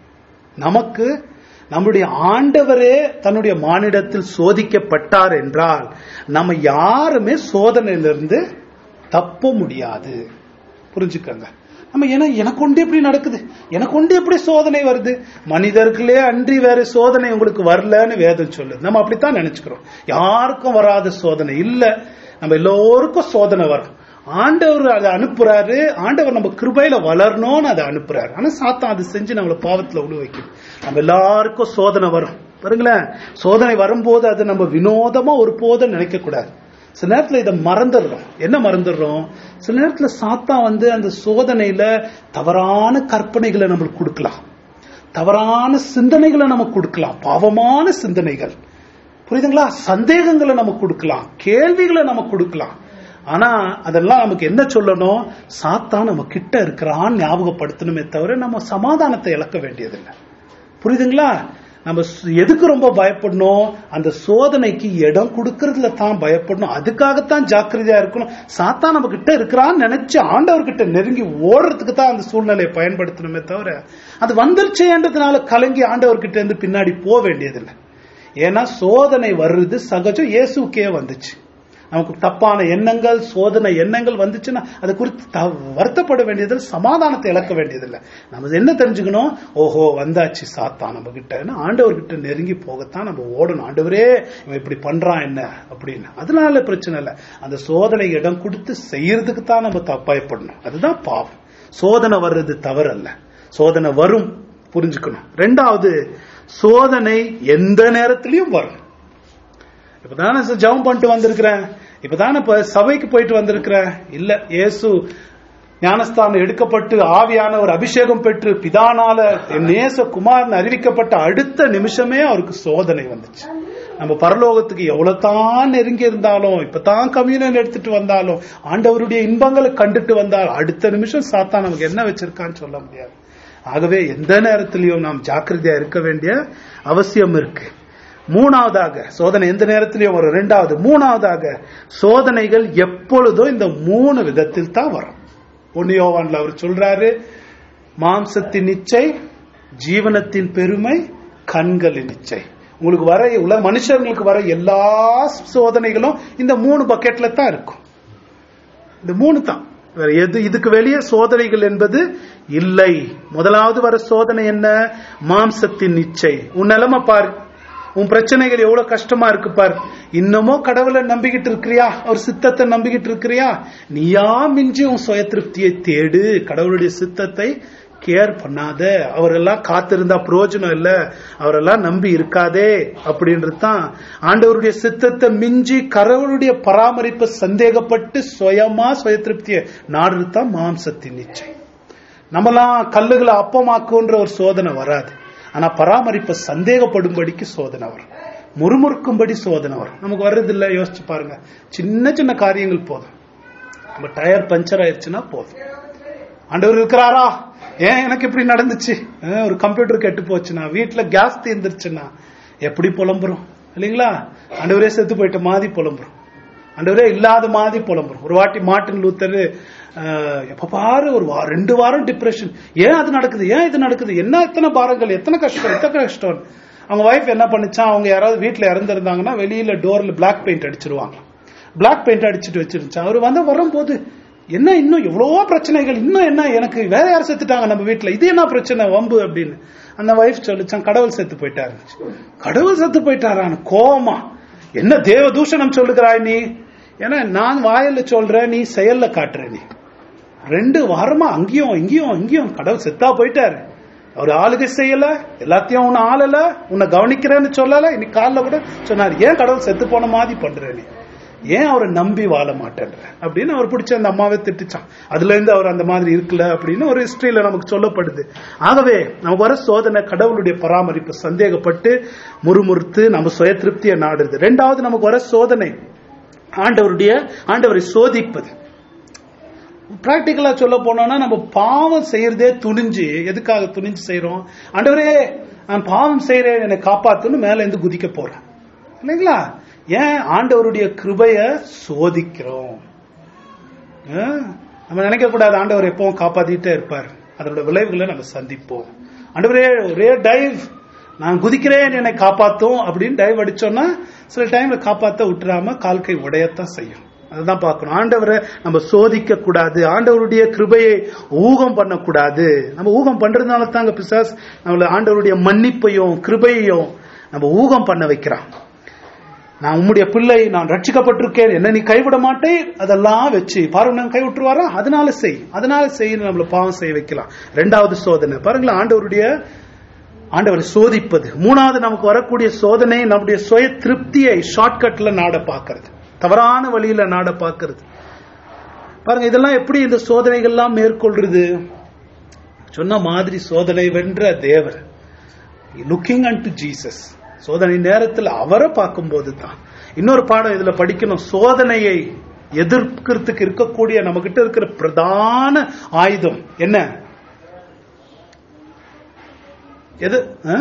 நமக்கு நம்முடைய ஆண்டவரே தன்னுடைய மானிடத்தில் சோதிக்கப்பட்டார் என்றால் நம்ம யாருமே சோதனையிலிருந்து தப்ப முடியாது புரிஞ்சுக்கங்க நம்ம ஏன்னா எனக்கு ஒன்று எப்படி நடக்குது எனக்கு ஒன்று எப்படி சோதனை வருது மனிதர்களே அன்றி வேற சோதனை உங்களுக்கு வரலன்னு வேதம் சொல்லுது நம்ம அப்படித்தான் நினைச்சுக்கிறோம் யாருக்கும் வராத சோதனை இல்ல நம்ம எல்லோருக்கும் சோதனை வரும் ஆண்டவர் அதை அனுப்புறாரு ஆண்டவர் நம்ம கிருபையில வளரணும்னு அதை அனுப்புறாரு ஆனா சாத்தான் அது செஞ்சு நம்மள பாவத்துல உழு வைக்கும் நம்ம எல்லாருக்கும் சோதனை வரும் பாருங்களேன் சோதனை வரும்போது அது நம்ம வினோதமா ஒரு போதும் நினைக்க கூடாது சில நேரத்துல இதை மறந்துடுறோம் என்ன மறந்துடுறோம் சில நேரத்துல சாத்தான் வந்து அந்த சோதனையில தவறான கற்பனைகளை நம்மளுக்கு கொடுக்கலாம் தவறான சிந்தனைகளை நமக்கு கொடுக்கலாம் பாவமான சிந்தனைகள் புரியுதுங்களா சந்தேகங்களை நமக்கு கொடுக்கலாம் கேள்விகளை நமக்கு கொடுக்கலாம் ஆனா அதெல்லாம் நமக்கு என்ன சொல்லணும் சாத்தான் நம்ம கிட்ட இருக்கிறான்னு ஞாபகப்படுத்தணுமே தவிர நம்ம சமாதானத்தை இழக்க வேண்டியதில்லை புரியுதுங்களா நம்ம சு- எதுக்கு ரொம்ப பயப்படணும் அந்த சோதனைக்கு இடம் கொடுக்கறதுல தான் பயப்படணும் அதுக்காகத்தான் ஜாக்கிரதையா இருக்கணும் சாத்தா நம்ம கிட்ட இருக்கிறான்னு நினைச்சு ஆண்டவர்கிட்ட நெருங்கி ஓடுறதுக்கு தான் அந்த சூழ்நிலையை பயன்படுத்தணுமே தவிர அது வந்துருச்சேன்றதுனால கலங்கி ஆண்டவர்கிட்ட இருந்து பின்னாடி போக வேண்டியதில்லை ஏன்னா சோதனை வர்றது சகஜம் இயேசுக்கே வந்துச்சு நமக்கு தப்பான எண்ணங்கள் சோதனை எண்ணங்கள் வந்துச்சுன்னா அது குறித்து த- வருத்தப்பட வேண்டியதில் சமாதானத்தை இழக்க வேண்டியதில்லை நம்ம என்ன தெரிஞ்சுக்கணும் ஓஹோ வந்தாச்சு சாத்தான் நம்ம கிட்ட ஆண்டவர்கிட்ட நெருங்கி போகத்தான் நம்ம ஓடணும் ஆண்டவரே இவன் இப்படி பண்றான் என்ன அப்படின்னு அதனால பிரச்சனை இல்லை அந்த சோதனை இடம் கொடுத்து செய்யறதுக்கு தான் நம்ம த- பயப்படணும் அதுதான் பாவம் சோதனை வர்றது தவறல்ல சோதனை வரும் புரிஞ்சுக்கணும் ரெண்டாவது சோதனை எந்த நேரத்திலையும் வரும் இப்பதானே சார் ஜெபம் பண்ணிட்டு வந்திருக்கிறேன் இப்பதானே இப்ப சபைக்கு போயிட்டு வந்திருக்கிறேன் இல்ல இயேசு ஞானஸ்தானம் எடுக்கப்பட்டு ஆவியானவர் அபிஷேகம் பெற்று பிதானால என் நேச குமாரன் அறிவிக்கப்பட்ட அடுத்த நிமிஷமே அவருக்கு சோதனை வந்துச்சு நம்ம பரலோகத்துக்கு எவ்வளவு தான் நெருங்கி இருந்தாலும் இப்பதான் கம்யூனியன் எடுத்துட்டு வந்தாலும் ஆண்டவருடைய இன்பங்களை கண்டுட்டு வந்தால் அடுத்த நிமிஷம் சாத்தா நமக்கு என்ன வச்சிருக்கான்னு சொல்ல முடியாது ஆகவே எந்த நேரத்திலையும் நாம் ஜாக்கிரதையா இருக்க வேண்டிய அவசியம் இருக்கு மூணாவதாக சோதனை எந்த நேரத்திலையும் வரும் ரெண்டாவது மூணாவதாக சோதனைகள் எப்பொழுதும் இந்த மூணு விதத்தில் தான் வரும் ஒன்னு யோவான்ல அவர் சொல்றாரு மாம்சத்தின் இச்சை ஜீவனத்தின் பெருமை கண்களின் இச்சை உங்களுக்கு வர உலக மனுஷங்களுக்கு வர எல்லா சோதனைகளும் இந்த மூணு பக்கெட்ல தான் இருக்கும் இந்த மூணு தான் வேற எது இதுக்கு வெளியே சோதனைகள் என்பது இல்லை முதலாவது வர சோதனை என்ன மாம்சத்தின் இச்சை உன் நிலைமை பாரு உன் பிரச்சனைகள் எவ்வளவு கஷ்டமா இருக்கு பாரு இன்னமும் கடவுளை நம்பிக்கிட்டு இருக்கிறியா அவர் சித்தத்தை நம்பிக்கிட்டு இருக்கிறியா நீயா மிஞ்சி உன் சுய திருப்தியை தேடு கடவுளுடைய சித்தத்தை கேர் பண்ணாத அவரெல்லாம் காத்திருந்தா பிரயோஜனம் இல்ல அவரெல்லாம் நம்பி இருக்காதே அப்படின்றது தான் ஆண்டவருடைய சித்தத்தை மிஞ்சி கடவுளுடைய பராமரிப்பை சந்தேகப்பட்டு சுயமா சுய திருப்தியை நாடுறது தான் மாம்சத்தின் நிச்சயம் நம்மலாம் கல்லுகளை அப்பமாக்குன்ற ஒரு சோதனை வராது ஆனா பராமரிப்பை சந்தேகப்படும்படிக்கு சோதனை வரும் முறுமுறுக்கும்படி சோதனை வரும் நமக்கு வர்றது இல்ல யோசிச்சு பாருங்க சின்ன சின்ன காரியங்கள் போதும் நம்ம டயர் பஞ்சர் ஆயிடுச்சுன்னா போதும் ஆண்டவர் இருக்கிறாரா ஏன் எனக்கு இப்படி நடந்துச்சு அஹ் ஒரு கம்ப்யூட்டர் கெட்டு போச்சுன்னா வீட்டுல கேஸ் தீர்ந்துருச்சுன்னா எப்படி புலம்புறோம் இல்லைங்களா ஆண்டவரே செத்து போயிட்ட மாதிரி புலம்புறோம் ஆண்டவரே இல்லாத மாதிரி புலம்புறோம் ஒரு வாட்டி மார்ட்டின் லூத்தர் அஹ், எப்ப பாரு ஒரு வா- ரெண்டு வாரம் டிப்ரெஷன் ஏன் அது நடக்குது ஏன் இது நடக்குது என்ன எத்தனை பாரங்கள் எத்தனை கஷ்டம் எத்தனை கஷ்டம் அவங்க ஒய்ஃப் என்ன பண்ணுச்சான் அவங்க யாராவது வீட்டுல இறந்திருந்தாங்கன்னா வெளியில டோர்ல பிளாக் பெயிண்ட் அடிச்சிருவாங்க பிளாக் பெயிண்ட் அடிச்சிட்டு வச்சிருந்துச்சு அவர் வந்து வரும்போது என்ன இன்னும் எவ்வளவோ பிரச்சனைகள் இன்னும் என்ன எனக்கு வேற யார் செத்துட்டாங்க நம்ம வீட்டுல இது என்ன பிரச்சனை வம்பு அப்படின்னு அந்த வைஃப் சொல்லிச்சான் கடவுள் செத்து போயிட்டாரு கடவுள் செத்து போயிட்டாரான்னு கோவமா என்ன தேவ தூஷணம் சொல்லுகிறாய் நீ ஏன்னா நான் வாயில சொல்றேன் நீ செயல்ல காட்டுற நீ ரெண்டு வாரமா அங்கேயும் இங்கேயும் இங்கேயும் கடவுள் செத்தா போயிட்டாரு அவர் ஆளுகை செய்யல எல்லாத்தையும் உன்னை ஆளல உன்னை கவனிக்கிறேன்னு சொல்லல இன்னைக்கு காலைல கூட சொன்னார் ஏன் கடவுள் செத்து போன மாதிரி பண்ற நீ ஏன் அவரை நம்பி வாழ மாட்டேன்ற அப்படின்னு அவர் பிடிச்ச அந்த அம்மாவை திட்டுச்சான் அதுல இருந்து அவர் அந்த மாதிரி இருக்கல அப்படின்னு ஒரு ஹிஸ்டரியில நமக்கு சொல்லப்படுது ஆகவே நமக்கு வர சோதனை கடவுளுடைய பராமரிப்பு சந்தேகப்பட்டு முறுமுறுத்து நம்ம சுய திருப்தியை நாடுறது ரெண்டாவது நமக்கு வர சோதனை ஆண்டவருடைய ஆண்டவரை சோதிப்பது பிராக்டிக்கலா சொல்ல போனோம்னா நம்ம பாவம் செய்யறதே துணிஞ்சு எதுக்காக துணிஞ்சு செய்யறோம் ஆண்டவரே நான் பாவம் செய்யறேன் என்னை காப்பாத்துன்னு மேல இருந்து குதிக்க போறேன் இல்லைங்களா ஏன் ஆண்டவருடைய கிருபைய சோதிக்கிறோம் ஆ? நம்ம நினைக்க கூடாது ஆண்டவர் எப்பவும் காப்பாத்திட்டே இருப்பார் அதனோட விளைவுகளை நம்ம சந்திப்போம் ஆண்டவரே ஒரே டைவ் நான் குதிக்கிறேன் என்னை காப்பாத்தும் அப்படின்னு டைவ் அடிச்சோம்னா சில டைம்ல காப்பாத்த விட்டுறாம கால் கை உடையத்தான் செய்யும் அதுதான் பார்க்கணும் ஆண்டவரை நம்ம சோதிக்க கூடாது ஆண்டவருடைய கிருபையை ஊகம் பண்ணக்கூடாது நம்ம ஊகம் பண்றதுனால தாங்க பிசாஸ் நம்மள ஆண்டவருடைய மன்னிப்பையும் கிருபையையும் நம்ம ஊகம் பண்ண வைக்கிறான் நான் உம்முடைய பிள்ளை நான் ரட்சிக்கப்பட்டிருக்கேன் என்ன நீ கைவிட மாட்டே அதெல்லாம் வச்சு பாருங்க நான் கை விட்டுருவாரா அதனால செய் அதனால செய் நம்மள பாவம் செய்ய வைக்கலாம் ரெண்டாவது சோதனை பாருங்களேன் ஆண்டவருடைய ஆண்டவரை சோதிப்பது மூணாவது நமக்கு வரக்கூடிய சோதனை நம்முடைய சுய திருப்தியை ஷார்ட்கட்ல நாட பார்க்கிறது தவறான வழியில நாட பார்க்கிறது பாருங்க இதெல்லாம் எப்படி இந்த சோதனைகள்லாம் மேற்கொள்றது சொன்ன மாதிரி சோதனை வென்ற தேவர் லுக்கிங் அண்ட் டு ஜீசஸ் சோதனை நேரத்தில் அவரை பார்க்கும்போது தான் இன்னொரு பாடம் இதுல படிக்கணும் சோதனையை எதிர்க்கிறதுக்கு இருக்கக்கூடிய நம்ம கிட்ட இருக்கிற பிரதான ஆயுதம் என்ன எது ஆ?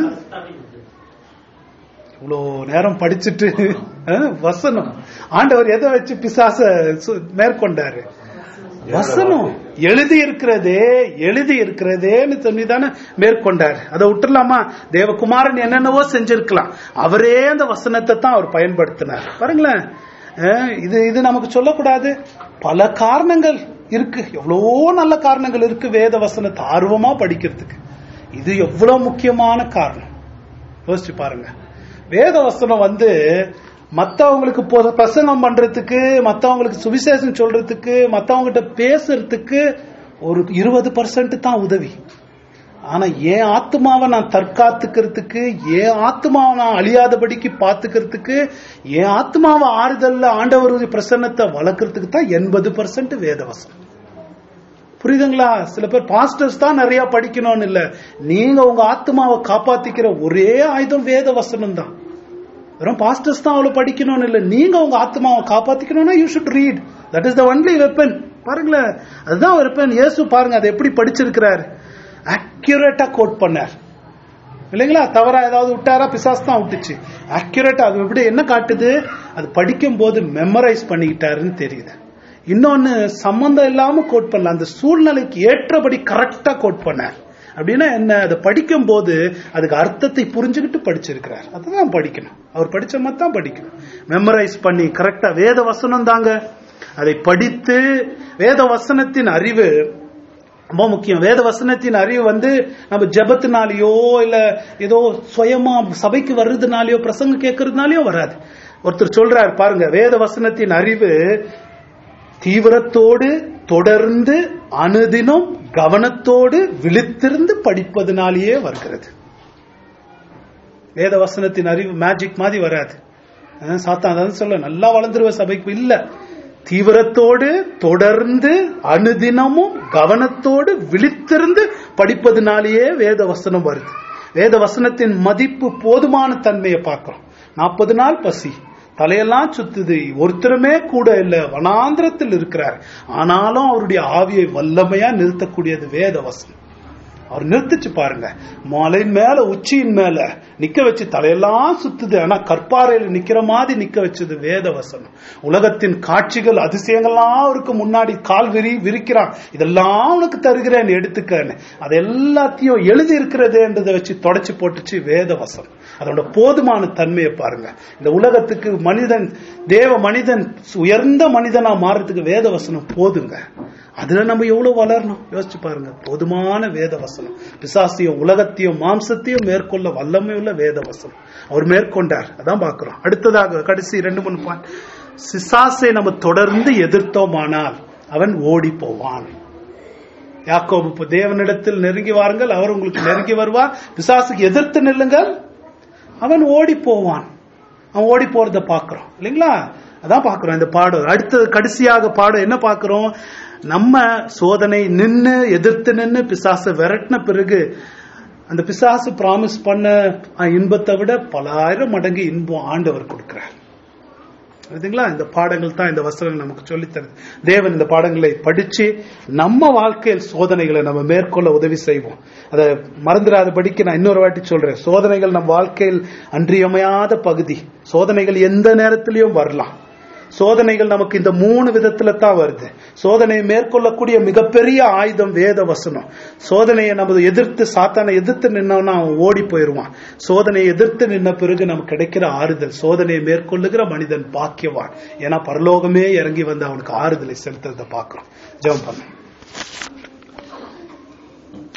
இவ்வளோ நேரம் படிச்சுட்டு ஆ, வசனம் ஆண்டவர் எதை வச்சு பிசாச சு- மேற்கொண்டாரு வசனம் எழுதி இருக்கிறதே எழுதி இருக்கிறதேன்னு சொல்லி தானே மேற்கொண்டார் அதை விட்டுலாமா தேவகுமாரன் என்னென்னவோ செஞ்சிருக்கலாம் அவரே அந்த வசனத்தை தான் அவர் பயன்படுத்தினார் பாருங்களேன் அஹ் இது இது நமக்கு சொல்லக்கூடாது பல காரணங்கள் இருக்கு எவ்வளவோ நல்ல காரணங்கள் இருக்கு வேத வசனத்தை ஆர்வமா படிக்கிறதுக்கு இது எவ்வளவு முக்கியமான காரணம் யோசிச்சு பாருங்க வேத வசனம் வந்து மத்தவங்களுக்கு பொ- பிரசங்கம் பண்றதுக்கு மத்தவங்களுக்கு சுவிசேஷம் சொல்றதுக்கு மத்தவங்ககிட்ட பேசுறதுக்கு ஒரு இருபது பர்சன்ட் தான் உதவி ஆனா என் ஆத்மாவை நான் தற்காத்துக்கிறதுக்கு என் ஆத்மாவை நான் அழியாதபடிக்கு பாத்துக்கிறதுக்கு என் ஆத்மாவை ஆறுதல்ல ஆண்டவருடைய பிரசன்னத்தை வளர்க்கறதுக்கு தான் எண்பது பர்சன்ட் வேதவசனம் புரியுதுங்களா சில பேர் பாஸ்டர்ஸ் தான் நிறைய படிக்கணும்னு இல்ல நீங்க உங்க ஆத்மாவை காப்பாத்திக்கிற ஒரே ஆயுதம் வேத வசனம் தான் வெறும் பாஸ்டர்ஸ் தான் அவ்வளவு படிக்கணும்னு இல்லை நீங்க உங்க ஆத்மாவை காப்பாத்திக்கணும்னா you should read that is the only weapon பாருங்களேன் அதுதான் வெப்பன் இயேசு பாருங்க அதை எப்படி படிச்சிருக்கிறார் அக்யூரேட்டா கோட் பண்ணார் இல்லைங்களா தவறா ஏதாவது விட்டாரா பிசாஸ் தான் விட்டுச்சு அக்யூரேட்டா அது எப்படி என்ன காட்டுது அது படிக்கும் போது மெமரைஸ் பண்ணிக்கிட்டாருன்னு தெரியுது இன்னொன்னு சம்பந்தம் இல்லாம கோட் பண்ணல அந்த சூழ்நிலைக்கு ஏற்றபடி கரெக்டா கோட் பண்ணார் அப்படின்னா என்ன அதை படிக்கும் போது அதுக்கு அர்த்தத்தை புரிஞ்சுக்கிட்டு படிச்சிருக்கிறார் அதுதான் படிக்கணும் அவர் படிச்ச மாதிரி தான் படிக்கணும் மெமரைஸ் பண்ணி கரெக்டா வேத வசனம் தாங்க அதை படித்து வேத வசனத்தின் அறிவு ரொம்ப முக்கியம் வேத வசனத்தின் அறிவு வந்து நம்ம ஜெபத்தினாலேயோ இல்ல ஏதோ சுயமா சபைக்கு வர்றதுனாலயோ பிரசங்கம் கேட்கறதுனாலயோ வராது ஒருத்தர் சொல்றார் பாருங்க வேத வசனத்தின் அறிவு தீவிரத்தோடு தொடர்ந்து அனுதினம் கவனத்தோடு விழித்திருந்து படிப்பதனாலேயே வருகிறது வேத வசனத்தின் அறிவு மேஜிக் மாதிரி வராது அஹ் சாத்தான் அதான் சொல்ல நல்லா வளர்ந்துருவ சபைக்கு இல்ல தீவிரத்தோடு தொடர்ந்து அனுதினமும் கவனத்தோடு விழித்திருந்து படிப்பதனாலேயே வேத வசனம் வருது வேத வசனத்தின் மதிப்பு போதுமான தன்மையை பார்க்கிறோம் நாற்பது நாள் பசி தலையெல்லாம் சுத்துது ஒருத்தருமே கூட இல்ல வனாந்திரத்தில் இருக்கிறார் ஆனாலும் அவருடைய ஆவியை வல்லமையா நிறுத்தக்கூடியது வேத வசனம் அவர் நிறுத்திச்சு பாருங்க மலையின் மேல உச்சியின் மேல நிக்க வச்சு தலையெல்லாம் சுத்துது ஆனா கற்பாறையில நிக்கிற மாதிரி நிக்க வச்சது வேத வசனம் உலகத்தின் காட்சிகள் அதிசயங்கள்லாம் அவருக்கு முன்னாடி கால் விரி விரிக்கிறான் இதெல்லாம் உனக்கு தருகிறேன் எடுத்துக்கன்னு அது எல்லாத்தையும் எழுதி இருக்கிறதுன்றதை வச்சு தொடச்சு போட்டுச்சு வேத வசனம் அதோட போதுமான தன்மையை பாருங்க இந்த உலகத்துக்கு மனிதன் தேவ மனிதன் உயர்ந்த மனிதனா மாறதுக்கு வேத வசனம் போதுங்க அதுல நம்ம எவ்வளவு வளரணும் யோசிச்சு பாருங்க போதுமான வேத வசனம் பிசாசியும் உலகத்தையும் மாம்சத்தையும் மேற்கொள்ள வல்லமை உள்ள வேத வசனம் அவர் மேற்கொண்டார் அதான் பாக்குறோம் அடுத்ததாக கடைசி ரெண்டு மூணு பாயிண்ட் சிசாசை நம்ம தொடர்ந்து எதிர்த்தோமானால் அவன் ஓடி போவான் யாக்கோபு இப்ப தேவனிடத்தில் நெருங்கி வாருங்கள் அவர் உங்களுக்கு நெருங்கி வருவார் பிசாசுக்கு எதிர்த்து நில்லுங்கள் அவன் ஓடி போவான் அவன் ஓடி போறத பாக்குறோம் இல்லைங்களா அதான் பாக்குறோம் இந்த பாடம் அடுத்தது கடைசியாக பாடம் என்ன பாக்குறோம் நம்ம சோதனை நின்னு எதிர்த்து நின்னு பிசாசை விரட்டின பிறகு அந்த பிசாசு பிராமிஸ் பண்ண இன்பத்தை விட பலாயிரம் மடங்கு இன்பம் ஆண்டவர் கொடுக்கிறார் புரியுதுங்களா இந்த பாடங்கள் தான் இந்த வசனங்கள் நமக்கு சொல்லித் தருது தேவன் இந்த பாடங்களை படிச்சு நம்ம வாழ்க்கையில் சோதனைகளை நம்ம மேற்கொள்ள உதவி செய்வோம் அதை மறந்துடாதபடிக்கு நான் இன்னொரு வாட்டி சொல்றேன் சோதனைகள் நம் வாழ்க்கையில் அன்றியமையாத பகுதி சோதனைகள் எந்த நேரத்திலையும் வரலாம் சோதனைகள் நமக்கு இந்த மூணு விதத்துல தான் வருது சோதனையை மேற்கொள்ளக்கூடிய மிகப்பெரிய ஆயுதம் வேத வசனம் சோதனையை நம்ம எதிர்த்து சாத்தானை எதிர்த்து நின்னோம்னா அவன் ஓடி போயிருவான் சோதனையை எதிர்த்து நின்ன பிறகு நமக்கு கிடைக்கிற ஆறுதல் சோதனையை மேற்கொள்ளுகிற மனிதன் பாக்கியவான் ஏன்னா பரலோகமே இறங்கி வந்து அவனுக்கு ஆறுதலை செலுத்துறதை பார்க்கிறோம் ஜெபம் பண்ண